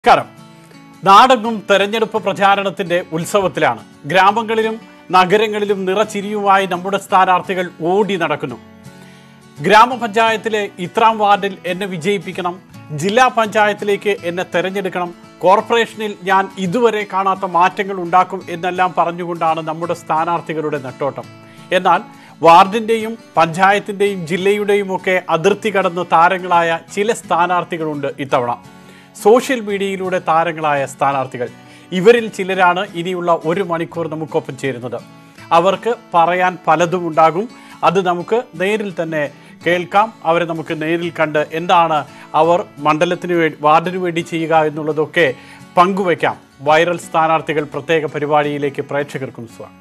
നമസ്കാരം നാടെങ്ങും തെരഞ്ഞെടുപ്പ് പ്രചാരണത്തിന്റെ ഉത്സവത്തിലാണ് ഗ്രാമങ്ങളിലും നഗരങ്ങളിലും നിറച്ചിരിയുമായി നമ്മുടെ സ്ഥാനാർത്ഥികൾ ഓടി നടക്കുന്നു ഗ്രാമപഞ്ചായത്തിലെ ഇത്രാം വാർഡിൽ എന്നെ വിജയിപ്പിക്കണം ജില്ലാ പഞ്ചായത്തിലേക്ക് എന്നെ തെരഞ്ഞെടുക്കണം കോർപ്പറേഷനിൽ ഞാൻ ഇതുവരെ കാണാത്ത മാറ്റങ്ങൾ ഉണ്ടാക്കും എന്നെല്ലാം പറഞ്ഞുകൊണ്ടാണ് നമ്മുടെ സ്ഥാനാർത്ഥികളുടെ നെട്ടോട്ടം എന്നാൽ വാർഡിന്റെയും പഞ്ചായത്തിന്റെയും ജില്ലയുടെയും ഒക്കെ അതിർത്തി കടന്ന് താരങ്ങളായ ചില സ്ഥാനാർത്ഥികളുണ്ട് ഇത്തവണ സോഷ്യൽ മീഡിയയിലൂടെ താരങ്ങളായ സ്ഥാനാർത്ഥികൾ ഇവരിൽ ചിലരാണ് ഇനിയുള്ള ഒരു മണിക്കൂർ നമുക്കൊപ്പം ചേരുന്നത് അവർക്ക് പറയാൻ പലതും ഉണ്ടാകും അത് നമുക്ക് നേരിൽ തന്നെ കേൾക്കാം അവരെ നമുക്ക് നേരിൽ കണ്ട് എന്താണ് അവർ മണ്ഡലത്തിന് വേണ്ടി വാർഡിന് വേണ്ടി ചെയ്യുക എന്നുള്ളതൊക്കെ പങ്കുവയ്ക്കാം വൈറൽ സ്ഥാനാർത്ഥികൾ പ്രത്യേക പരിപാടിയിലേക്ക് പ്രേക്ഷകർക്കും സ്വാഗതം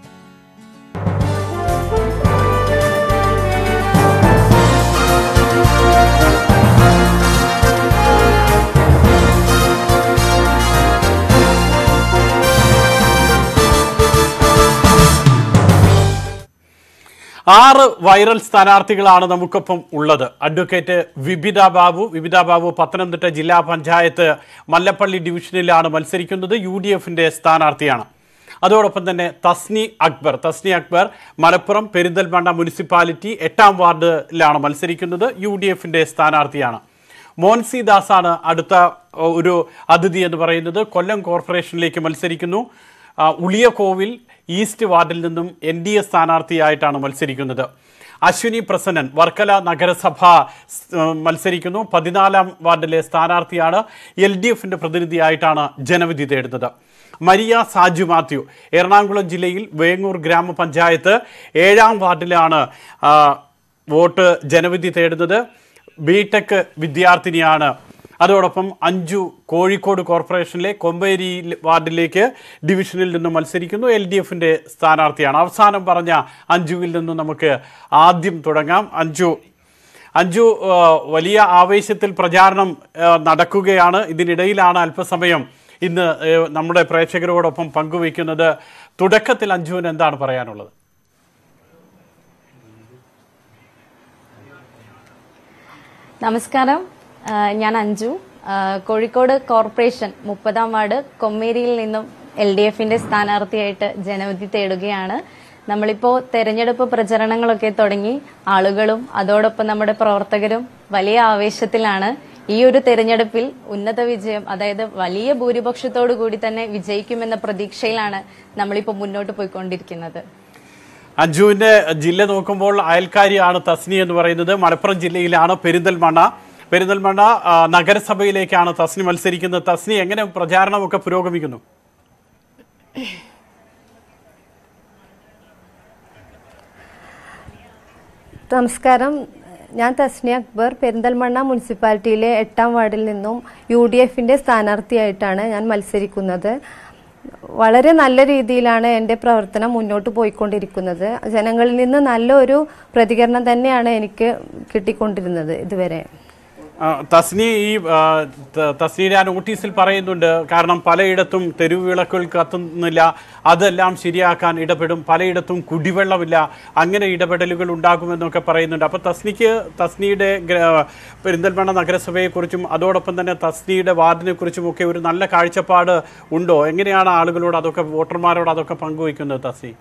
ആറ് വൈറൽ സ്ഥാനാർത്ഥികളാണ് നമുക്കൊപ്പം ഉള്ളത് അഡ്വക്കേറ്റ് വിബിത ബാബു വിബിത ബാബു പത്തനംതിട്ട ജില്ലാ പഞ്ചായത്ത് മല്ലപ്പള്ളി ഡിവിഷനിലാണ് മത്സരിക്കുന്നത് യു ഡി എഫിന്റെ സ്ഥാനാർത്ഥിയാണ് അതോടൊപ്പം തന്നെ തസ്നി അക്ബർ തസ്നി അക്ബർ മലപ്പുറം പെരിന്തൽമണ്ണ മുനിസിപ്പാലിറ്റി എട്ടാം വാർഡിലാണ് മത്സരിക്കുന്നത് യു ഡി എഫിന്റെ സ്ഥാനാർത്ഥിയാണ് മോൻസി ദാസാണ് അടുത്ത ഓ, ഒരു അതിഥി എന്ന് പറയുന്നത് കൊല്ലം കോർപ്പറേഷനിലേക്ക് മത്സരിക്കുന്നു ആ, ഉളിയകോവിൽ ഈസ്റ്റ് വാർഡിൽ നിന്നും എൻ ഡി എ സ്ഥാനാർത്ഥിയായിട്ടാണ് മത്സരിക്കുന്നത് അശ്വിനി പ്രസന്നൻ വർക്കല നഗരസഭ സ്, ഏഹ്, മത്സരിക്കുന്നു പതിനാലാം വാർഡിലെ സ്ഥാനാർത്ഥിയാണ് എൽ ഡി എഫിന്റെ പ്രതിനിധിയായിട്ടാണ് ജനവിധി തേടുന്നത് മരിയ സാജു മാത്യു എറണാകുളം ജില്ലയിൽ വേങ്ങൂർ ഗ്രാമപഞ്ചായത്ത് ഏഴാം വാർഡിലാണ് ആ, വോട്ട് ജനവിധി തേടുന്നത് ബിടെക് വിദ്യാർത്ഥിനിയാണ് അതോടൊപ്പം അഞ്ചു കോഴിക്കോട് കോർപ്പറേഷനിലെ കൊമ്പേരി വാർഡിലേക്ക് ഡിവിഷനിൽ നിന്നും മത്സരിക്കുന്നു എൽ ഡി എഫിന്റെ സ്ഥാനാർത്ഥിയാണ് അവസാനം പറഞ്ഞ അഞ്ജുവിൽ നിന്നും നമുക്ക് ആദ്യം തുടങ്ങാം അഞ്ജു അഞ്ജു ആ, വലിയ ആവേശത്തിൽ പ്രചാരണം ആ, നടക്കുകയാണ് ഇതിനിടയിലാണ് അല്പസമയം ഇന്ന് ഏ, നമ്മുടെ പ്രേക്ഷകരോടൊപ്പം പങ്കുവയ്ക്കുന്നത് തുടക്കത്തിൽ അഞ്ജുവിന് എന്താണ് പറയാനുള്ളത് നമസ്കാരം ആ, ഞാൻ അഞ്ജു ആ, കോഴിക്കോട് കോർപ്പറേഷൻ മുപ്പതാം വാർഡ് കൊമ്മേരിയിൽ നിന്നും എൽ ഡി എഫിന്റെ സ്ഥാനാർത്ഥിയായിട്ട് ജനവിധി തേടുകയാണ് നമ്മളിപ്പോ തെരഞ്ഞെടുപ്പ് പ്രചരണങ്ങളൊക്കെ തുടങ്ങി ആളുകളും അതോടൊപ്പം നമ്മുടെ പ്രവർത്തകരും വലിയ ആവേശത്തിലാണ് ഈ ഒരു തെരഞ്ഞെടുപ്പിൽ ഉന്നത വിജയം അതായത് വലിയ ഭൂരിപക്ഷത്തോടു കൂടി തന്നെ വിജയിക്കുമെന്ന പ്രതീക്ഷയിലാണ് നമ്മളിപ്പോ മുന്നോട്ട് പോയിക്കൊണ്ടിരിക്കുന്നത് അഞ്ജുവിന്റെ ജില്ല നോക്കുമ്പോൾ അയൽക്കാരിയാണ് തസ്നി എന്ന് പറയുന്നത് മലപ്പുറം ജില്ലയിലാണ് പെരിന്തൽമണ്ണ പെരിന്തൽമണ്ണ ആ, നഗരസഭയിലേക്കാണ് തസ്നി മത്സരിക്കുന്നത് തസ്നി എങ്ങനെ പ്രചാരണമൊക്കെ പുരോഗമിക്കുന്നു നമസ്കാരം ഞാൻ തസ്നി അക്ബർ പെരിന്തൽമണ്ണ മുനിസിപ്പാലിറ്റിയിലെ എട്ടാം വാർഡിൽ നിന്നും യു ഡി എഫിന്റെ സ്ഥാനാർത്ഥിയായിട്ടാണ് ഞാൻ മത്സരിക്കുന്നത് വളരെ നല്ല രീതിയിലാണ് എൻ്റെ പ്രവർത്തനം മുന്നോട്ട് പോയിക്കൊണ്ടിരിക്കുന്നത് ജനങ്ങളിൽ നിന്ന് നല്ലൊരു പ്രതികരണം തന്നെയാണ് എനിക്ക് കിട്ടിക്കൊണ്ടിരുന്നത് ഇതുവരെ ആ, തസ്നി ഈ ആ, ത- തസ്നിയുടെ ആ നോട്ടീസിൽ പറയുന്നുണ്ട് കാരണം പലയിടത്തും തെരുവ് വിളക്കുകൾ കത്തുന്നില്ല അതെല്ലാം ശരിയാക്കാൻ ഇടപെടും പലയിടത്തും കുടിവെള്ളമില്ല അങ്ങനെ ഇടപെടലുകൾ ഉണ്ടാകുമെന്നൊക്കെ പറയുന്നുണ്ട് അപ്പോൾ തസ്നിക്ക് തസ്നിയുടെ ഗ്ര- പെരിന്തൽമണ്ണ നഗരസഭയെക്കുറിച്ചും അതോടൊപ്പം തന്നെ തസ്നിയുടെ വാർഡിനെ കുറിച്ചും ഒക്കെ ഒരു നല്ല കാഴ്ചപ്പാട് ഉണ്ടോ എങ്ങനെയാണ് ആളുകളോട് അതൊക്കെ വോട്ടർമാരോട് അതൊക്കെ പങ്കുവയ്ക്കുന്നത് തസ്നി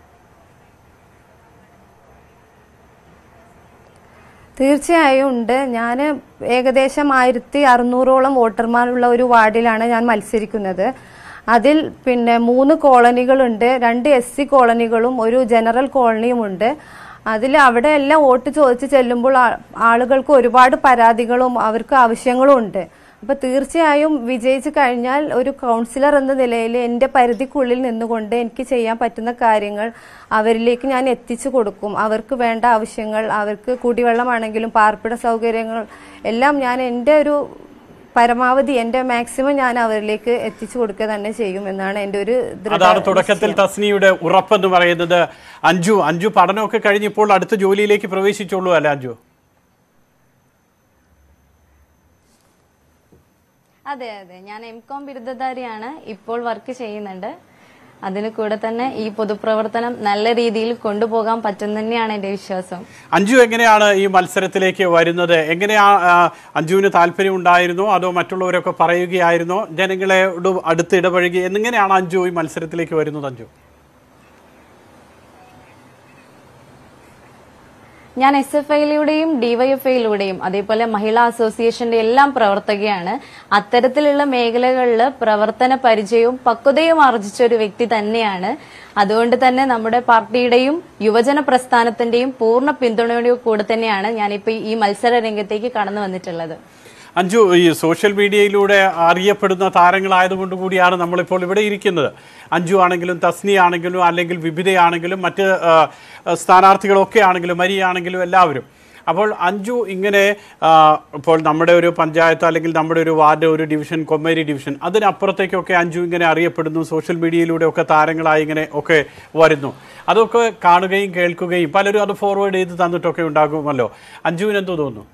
തീർച്ചയായും ഉണ്ട് ഞാൻ ഏകദേശം ആയിരത്തി അറുന്നൂറോളം വോട്ടർമാരുള്ള ഒരു വാർഡിലാണ് ഞാൻ മത്സരിക്കുന്നത് അതിൽ പിന്നെ മൂന്ന് കോളനികളുണ്ട് രണ്ട് എസ് സി കോളനികളും ഒരു ജനറൽ കോളനിയും ഉണ്ട് അതിൽ അവിടെ എല്ലാം വോട്ട് ചോദിച്ച് ചെല്ലുമ്പോൾ ആ- ആളുകൾക്ക് ഒരുപാട് പരാതികളും അവർക്ക് ആവശ്യങ്ങളും ഉണ്ട് അപ്പൊ തീർച്ചയായും വിജയിച്ചു കഴിഞ്ഞാൽ ഒരു കൗൺസിലർ എന്ന നിലയിൽ എൻ്റെ പരിധിക്കുള്ളിൽ നിന്നുകൊണ്ട് എനിക്ക് ചെയ്യാൻ പറ്റുന്ന കാര്യങ്ങൾ അവരിലേക്ക് ഞാൻ എത്തിച്ചു കൊടുക്കും അവർക്ക് വേണ്ട ആവശ്യങ്ങൾ അവർക്ക് കുടിവെള്ളമാണെങ്കിലും പാർപ്പിട സൗകര്യങ്ങൾ എല്ലാം ഞാൻ എൻ്റെ ഒരു പരമാവധി എൻ്റെ മാക്സിമം ഞാൻ അവരിലേക്ക് എത്തിച്ചു കൊടുക്കുക തന്നെ ചെയ്യും എന്നാണ് എൻ്റെ ഒരു ദൃഢ അതാണ് തുടക്കത്തിൽ തസ്നിയുടെ ഉറപ്പെന്ന് പറയുന്നത് അഞ്ജു അഞ്ജു പഠനമൊക്കെ കഴിഞ്ഞ് ഇപ്പോൾ അടുത്ത ജോലിയിലേക്ക് പ്രവേശിച്ചോളൂ അല്ല അഞ്ജു അതെ അതെ ഞാൻ എം കോം ബിരുദധാരിയാണ് ഇപ്പോൾ വർക്ക് ചെയ്യുന്നുണ്ട് അതിന് കൂടെ തന്നെ ഈ പൊതുപ്രവർത്തനം നല്ല രീതിയിൽ കൊണ്ടുപോകാൻ പറ്റും തന്നെയാണ് എന്റെ വിശ്വാസം അഞ്ജു എങ്ങനെയാണ് ഈ മത്സരത്തിലേക്ക് വരുന്നത് എങ്ങനെയാ ആ, അഞ്ജുവിന് താല്പര്യം ഉണ്ടായിരുന്നോ അതോ മറ്റുള്ളവരൊക്കെ പറയുകയായിരുന്നോ ജനങ്ങളോട് അടുത്ത് ഇടപഴകി എന്നിങ്ങനെയാണ് അഞ്ജു ഈ മത്സരത്തിലേക്ക് വരുന്നത് അഞ്ജു ഞാൻ എസ് എഫ് ഐയിലൂടെയും ഡിവൈഎഫ്ഐയിലൂടെയും അതേപോലെ മഹിളാ അസോസിയേഷന്റെ എല്ലാം പ്രവർത്തകയാണ് അത്തരത്തിലുള്ള മേഖലകളിൽ പ്രവർത്തന പരിചയവും പക്വതയും ആർജിച്ച ഒരു വ്യക്തി തന്നെയാണ് അതുകൊണ്ട് തന്നെ നമ്മുടെ പാർട്ടിയുടെയും യുവജന പ്രസ്ഥാനത്തിന്റെയും പൂർണ്ണ പിന്തുണയോടെ കൂടെ തന്നെയാണ് ഞാനിപ്പോ ഈ മത്സര രംഗത്തേക്ക് കടന്നു വന്നിട്ടുള്ളത് അഞ്ജു ഈ സോഷ്യൽ മീഡിയയിലൂടെ അറിയപ്പെടുന്ന താരങ്ങളായതുകൊണ്ട് കൂടിയാണ് നമ്മളിപ്പോൾ ഇവിടെ ഇരിക്കുന്നത് അഞ്ജു ആണെങ്കിലും തസ്നി ആണെങ്കിലും അല്ലെങ്കിൽ വിഭിതയാണെങ്കിലും മറ്റ് ആ, സ്ഥാനാർത്ഥികളൊക്കെ ആണെങ്കിലും മരി ആണെങ്കിലും എല്ലാവരും അപ്പോൾ അഞ്ജു ഇങ്ങനെ ആ, ഇപ്പോൾ നമ്മുടെ ഒരു പഞ്ചായത്ത് അല്ലെങ്കിൽ നമ്മുടെ ഒരു വാർഡ് ഒരു ഡിവിഷൻ കൊമ്മേരി ഡിവിഷൻ അതിനപ്പുറത്തേക്കൊക്കെ അഞ്ജു ഇങ്ങനെ അറിയപ്പെടുന്നു സോഷ്യൽ മീഡിയയിലൂടെ ഒക്കെ താരങ്ങളായി ഇങ്ങനെ ഒക്കെ വരുന്നു അതൊക്കെ കാണുകയും കേൾക്കുകയും പലരും അത് ഫോർവേഡ് ചെയ്ത് തന്നിട്ടൊക്കെ ഉണ്ടാകുമല്ലോ അഞ്ജുവിന് എന്തു തോന്നുന്നു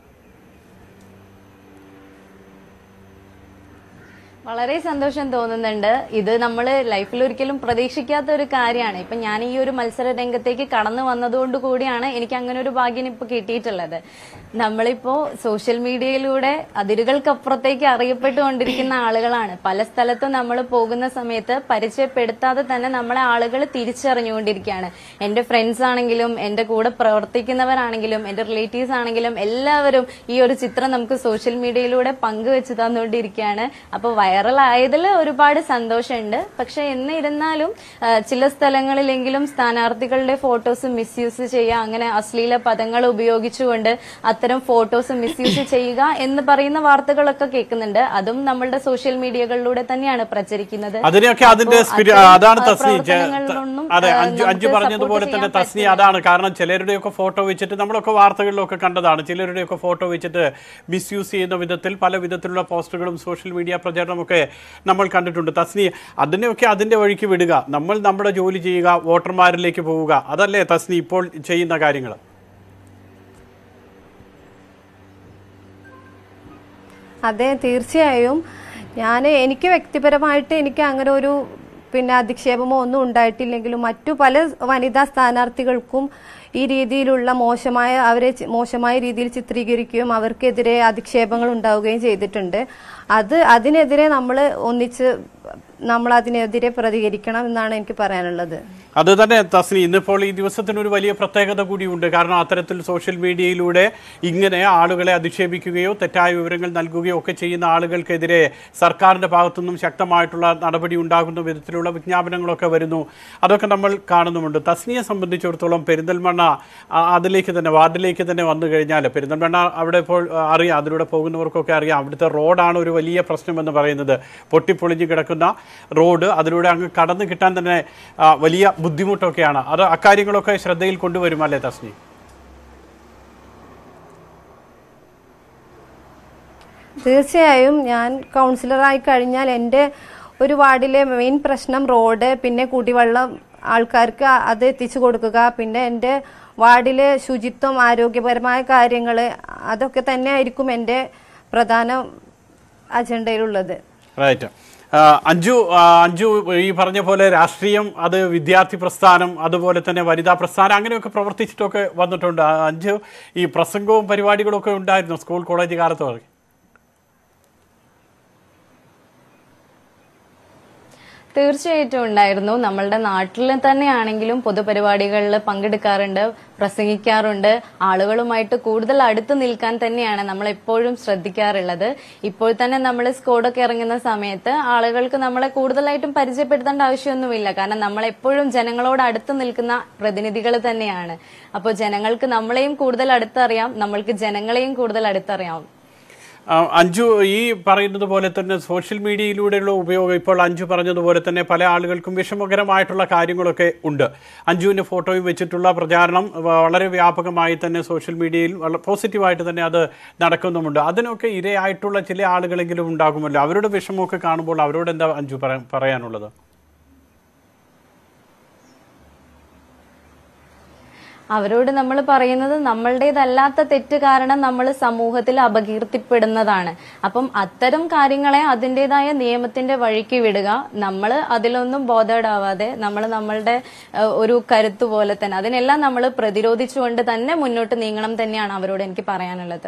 വളരെ സന്തോഷം തോന്നുന്നുണ്ട് ഇത് നമ്മൾ ലൈഫിൽ ഒരിക്കലും പ്രതീക്ഷിക്കാത്ത ഒരു കാര്യമാണ് ഇപ്പൊ ഞാൻ ഈ ഒരു മത്സര രംഗത്തേക്ക് കടന്നു വന്നതുകൊണ്ട് കൂടിയാണ് എനിക്ക് അങ്ങനെ ഒരു ഭാഗ്യം ഇപ്പൊ കിട്ടിയിട്ടുള്ളത് നമ്മളിപ്പോ സോഷ്യൽ മീഡിയയിലൂടെ അതിരുകൾക്കപ്പുറത്തേക്ക് അറിയപ്പെട്ടുകൊണ്ടിരിക്കുന്ന ആളുകളാണ് പല സ്ഥലത്തും നമ്മൾ പോകുന്ന സമയത്ത് പരിചയപ്പെടുത്താതെ തന്നെ നമ്മളെ ആളുകൾ തിരിച്ചറിഞ്ഞുകൊണ്ടിരിക്കുകയാണ് എന്റെ ഫ്രണ്ട്സ് ആണെങ്കിലും എന്റെ കൂടെ പ്രവർത്തിക്കുന്നവരാണെങ്കിലും എന്റെ റിലേറ്റീവ്സ് ആണെങ്കിലും എല്ലാവരും ഈ ഒരു ചിത്രം നമുക്ക് സോഷ്യൽ മീഡിയയിലൂടെ പങ്കുവെച്ച് തന്നുകൊണ്ടിരിക്കുകയാണ് അപ്പൊ വൈറലായതിൽ ഒരുപാട് സന്തോഷമുണ്ട് പക്ഷെ എന്നിരുന്നാലും ആ, ചില സ്ഥലങ്ങളിലെങ്കിലും സ്ഥാനാർത്ഥികളുടെ ഫോട്ടോസ് മിസ്യൂസ് ചെയ്യുക അങ്ങനെ അശ്ലീല പദങ്ങൾ ഉപയോഗിച്ചുകൊണ്ട് അത്തരം ഫോട്ടോസ് മിസ്യൂസ് ചെയ്യുക എന്ന് പറയുന്ന വാർത്തകളൊക്കെ കേൾക്കുന്നുണ്ട് അതും നമ്മളുടെ സോഷ്യൽ മീഡിയകളിലൂടെ തന്നെയാണ് പ്രചരിക്കുന്നത് അതിനെയൊക്കെ അതിന്റെ അപ്പോ സ്പിരി അത്തരം, അതാണ് ആ, തസ്നി ചെ- പ്രവർത്തനങ്ങളിലൊന്നും, അതെ ആ, അഞ്ചു അഞ്ചു നമുക്ക് പറഞ്ഞതുപോലെ support തന്നെ ചെയ്യാൻ തസ്നി അതാണ് കാരണം ചിലരുടെയൊക്കെ ഫോട്ടോ വെച്ചിട്ട് നമ്മളൊക്കെ വാർത്തകളിലൊക്കെ കണ്ടതാണ് ചിലരുടെയൊക്കെ ഫോട്ടോ വെച്ചിട്ട് മിസ്യൂസ് ചെയ്യുന്ന വിധത്തിൽ പല വിധത്തിലുള്ള പോസ്റ്റുകളും സോഷ്യൽ മീഡിയ പ്രചരണമൊക്കെ നമ്മൾ കണ്ടിട്ടുണ്ട് തസ്നി അതിനെയൊക്കെ അതിന്റെ വഴിക്ക് വിടുക നമ്മൾ നമ്മുടെ ജോലി ചെയ്യുക വോട്ടർമാരിലേക്ക് പോവുക അതല്ലേ തസ്നി ഇപ്പോൾ ചെയ്യുന്ന കാര്യങ്ങൾ അതെ തീർച്ചയായും ഞാൻ എനിക്ക് വ്യക്തിപരമായിട്ട് എനിക്ക് അങ്ങനെ ഒരു പിന്നെ അധിക്ഷേപമോ ഒന്നും ഉണ്ടായിട്ടില്ലെങ്കിലും മറ്റു പല വനിതാ സ്ഥാനാർത്ഥികൾക്കും ഈ രീതിയിലുള്ള മോശമായ അവരെ ചി- മോശമായ രീതിയിൽ ചിത്രീകരിക്കുകയും അവർക്കെതിരെ അധിക്ഷേപങ്ങൾ ഉണ്ടാവുകയും ചെയ്തിട്ടുണ്ട് അത് അതിനെതിരെ നമ്മൾ ഒന്നിച്ച് നമ്മൾ അതിനെതിരെ പ്രതികരിക്കണം എന്നാണ് എനിക്ക് പറയാനുള്ളത് അത് തന്നെ തസ്നി ഇന്നിപ്പോൾ ഈ ദിവസത്തിന് ഒരു വലിയ പ്രത്യേകത കൂടിയുണ്ട് കാരണം അത്തരത്തിൽ സോഷ്യൽ മീഡിയയിലൂടെ ഇങ്ങനെ ആളുകളെ അധിക്ഷേപിക്കുകയോ തെറ്റായ വിവരങ്ങൾ നൽകുകയോ ഒക്കെ ചെയ്യുന്ന ആളുകൾക്കെതിരെ സർക്കാരിന്റെ ഭാഗത്തുനിന്നും ശക്തമായിട്ടുള്ള നടപടി ഉണ്ടാകുന്ന വിധത്തിലുള്ള വിജ്ഞാപനങ്ങളൊക്കെ വരുന്നു അതൊക്കെ നമ്മൾ കാണുന്നുമുണ്ട് തസ്നിയെ സംബന്ധിച്ചിടത്തോളം പെരിന്തൽമണ്ണ ആ, അതിലേക്ക് തന്നെ വാർഡിലേക്ക് തന്നെ വന്നു കഴിഞ്ഞാൽ പെരിന്തൽമണ്ണ അവിടെ ഇപ്പോൾ ആ, അറിയാം അതിലൂടെ പോകുന്നവർക്കൊക്കെ അറിയാം അവിടുത്തെ റോഡാണ് ഒരു വലിയ പ്രശ്നമെന്ന് പറയുന്നത് പൊട്ടിപ്പൊളിഞ്ഞ് കിടക്കുന്ന റോഡ് അതിലൂടെ അങ്ങ് കടന്നു കിട്ടാൻ തന്നെ ആ, വലിയ ബുദ്ധിമുട്ടൊക്കെയാണ് അത് അക്കാര്യങ്ങളൊക്കെ ശ്രദ്ധയിൽ കൊണ്ടുവരും അല്ലേ തസ്നി തീർച്ചയായും ഞാൻ കൗൺസിലറായി കഴിഞ്ഞാൽ എൻ്റെ ഒരു വാർഡിലെ മെയിൻ പ്രശ്നം റോഡ് പിന്നെ കുടിവെള്ളം ആൾക്കാർക്ക് അത് എത്തിച്ചു കൊടുക്കുക പിന്നെ എൻ്റെ വാർഡിലെ ശുചിത്വം ആരോഗ്യപരമായ കാര്യങ്ങൾ അതൊക്കെ തന്നെ ആയിരിക്കും എൻ്റെ പ്രധാന അജണ്ടയിലുള്ളത് റൈറ്റ് അഞ്ജു ആ, അഞ്ജു ഈ പറഞ്ഞ പോലെ രാഷ്ട്രീയം അത് വിദ്യാർത്ഥി പ്രസ്ഥാനം അതുപോലെ തന്നെ വനിതാ പ്രസ്ഥാനം അങ്ങനെയൊക്കെ പ്രവർത്തിച്ചിട്ടൊക്കെ വന്നിട്ടുണ്ട് ആ, അഞ്ജു ഈ പ്രസംഗവും പരിപാടികളും ഒക്കെ ഉണ്ടായിരുന്നു സ്കൂൾ കോളേജ് കാലത്ത് തീർച്ചയായിട്ടും ഉണ്ടായിരുന്നു നമ്മളുടെ നാട്ടിൽ തന്നെയാണെങ്കിലും പൊതുപരിപാടികളിൽ പങ്കെടുക്കാറുണ്ട് പ്രസംഗിക്കാറുണ്ട് ആളുകളുമായിട്ട് കൂടുതൽ അടുത്ത് നിൽക്കാൻ തന്നെയാണ് നമ്മൾ എപ്പോഴും ശ്രദ്ധിക്കാറുള്ളത് ഇപ്പോൾ തന്നെ നമ്മൾ സ്കോഡൊക്കെ ഇറങ്ങുന്ന സമയത്ത് ആളുകൾക്ക് നമ്മളെ കൂടുതലായിട്ടും പരിചയപ്പെടുത്തേണ്ട ആവശ്യമൊന്നുമില്ല കാരണം നമ്മൾ എപ്പോഴും ജനങ്ങളോട് അടുത്ത് നിൽക്കുന്ന പ്രതിനിധികൾ തന്നെയാണ് അപ്പോൾ ജനങ്ങൾക്ക് നമ്മളെയും കൂടുതൽ അടുത്തറിയാം നമ്മൾക്ക് ജനങ്ങളെയും കൂടുതൽ അടുത്തറിയാം ആ, അഞ്ജു ഈ പറയുന്നത് പോലെ തന്നെ സോഷ്യൽ മീഡിയയിലൂടെയുള്ള ഉപയോഗം ഇപ്പോൾ അഞ്ജു പറഞ്ഞതുപോലെ തന്നെ പല ആളുകൾക്കും വിഷമകരമായിട്ടുള്ള കാര്യങ്ങളൊക്കെ ഉണ്ട് അഞ്ജുവിൻ്റെ ഫോട്ടോയും വെച്ചിട്ടുള്ള പ്രചാരണം വ- വളരെ വ്യാപകമായി തന്നെ സോഷ്യൽ മീഡിയയിൽ വളരെ പോസിറ്റീവായിട്ട് തന്നെ അത് നടക്കുന്നുമുണ്ട് അതിനൊക്കെ ഇരയായിട്ടുള്ള ചില ആളുകളെങ്കിലും ഉണ്ടാകുമല്ലോ അവരുടെ വിഷമമൊക്കെ കാണുമ്പോൾ അവരോട് എന്താ അഞ്ജു പറയാ- പറയാനുള്ളത് അവരോട് നമ്മൾ പറയുന്നത് നമ്മളുടേതല്ലാത്ത തെറ്റ് കാരണം നമ്മൾ സമൂഹത്തിൽ അപകീർത്തിപ്പെടുന്നതാണ് അപ്പം അത്തരം കാര്യങ്ങളെ അതിൻ്റെതായ നിയമത്തിന്റെ വഴിക്ക് വിടുക നമ്മൾ അതിലൊന്നും ബോധേഡാവാതെ നമ്മൾ നമ്മളുടെ ഏഹ്, ഒരു കരുത്ത് പോലെ തന്നെ അതിനെല്ലാം നമ്മൾ പ്രതിരോധിച്ചുകൊണ്ട് തന്നെ മുന്നോട്ട് നീങ്ങണം തന്നെയാണ് അവരോട് എനിക്ക് പറയാനുള്ളത്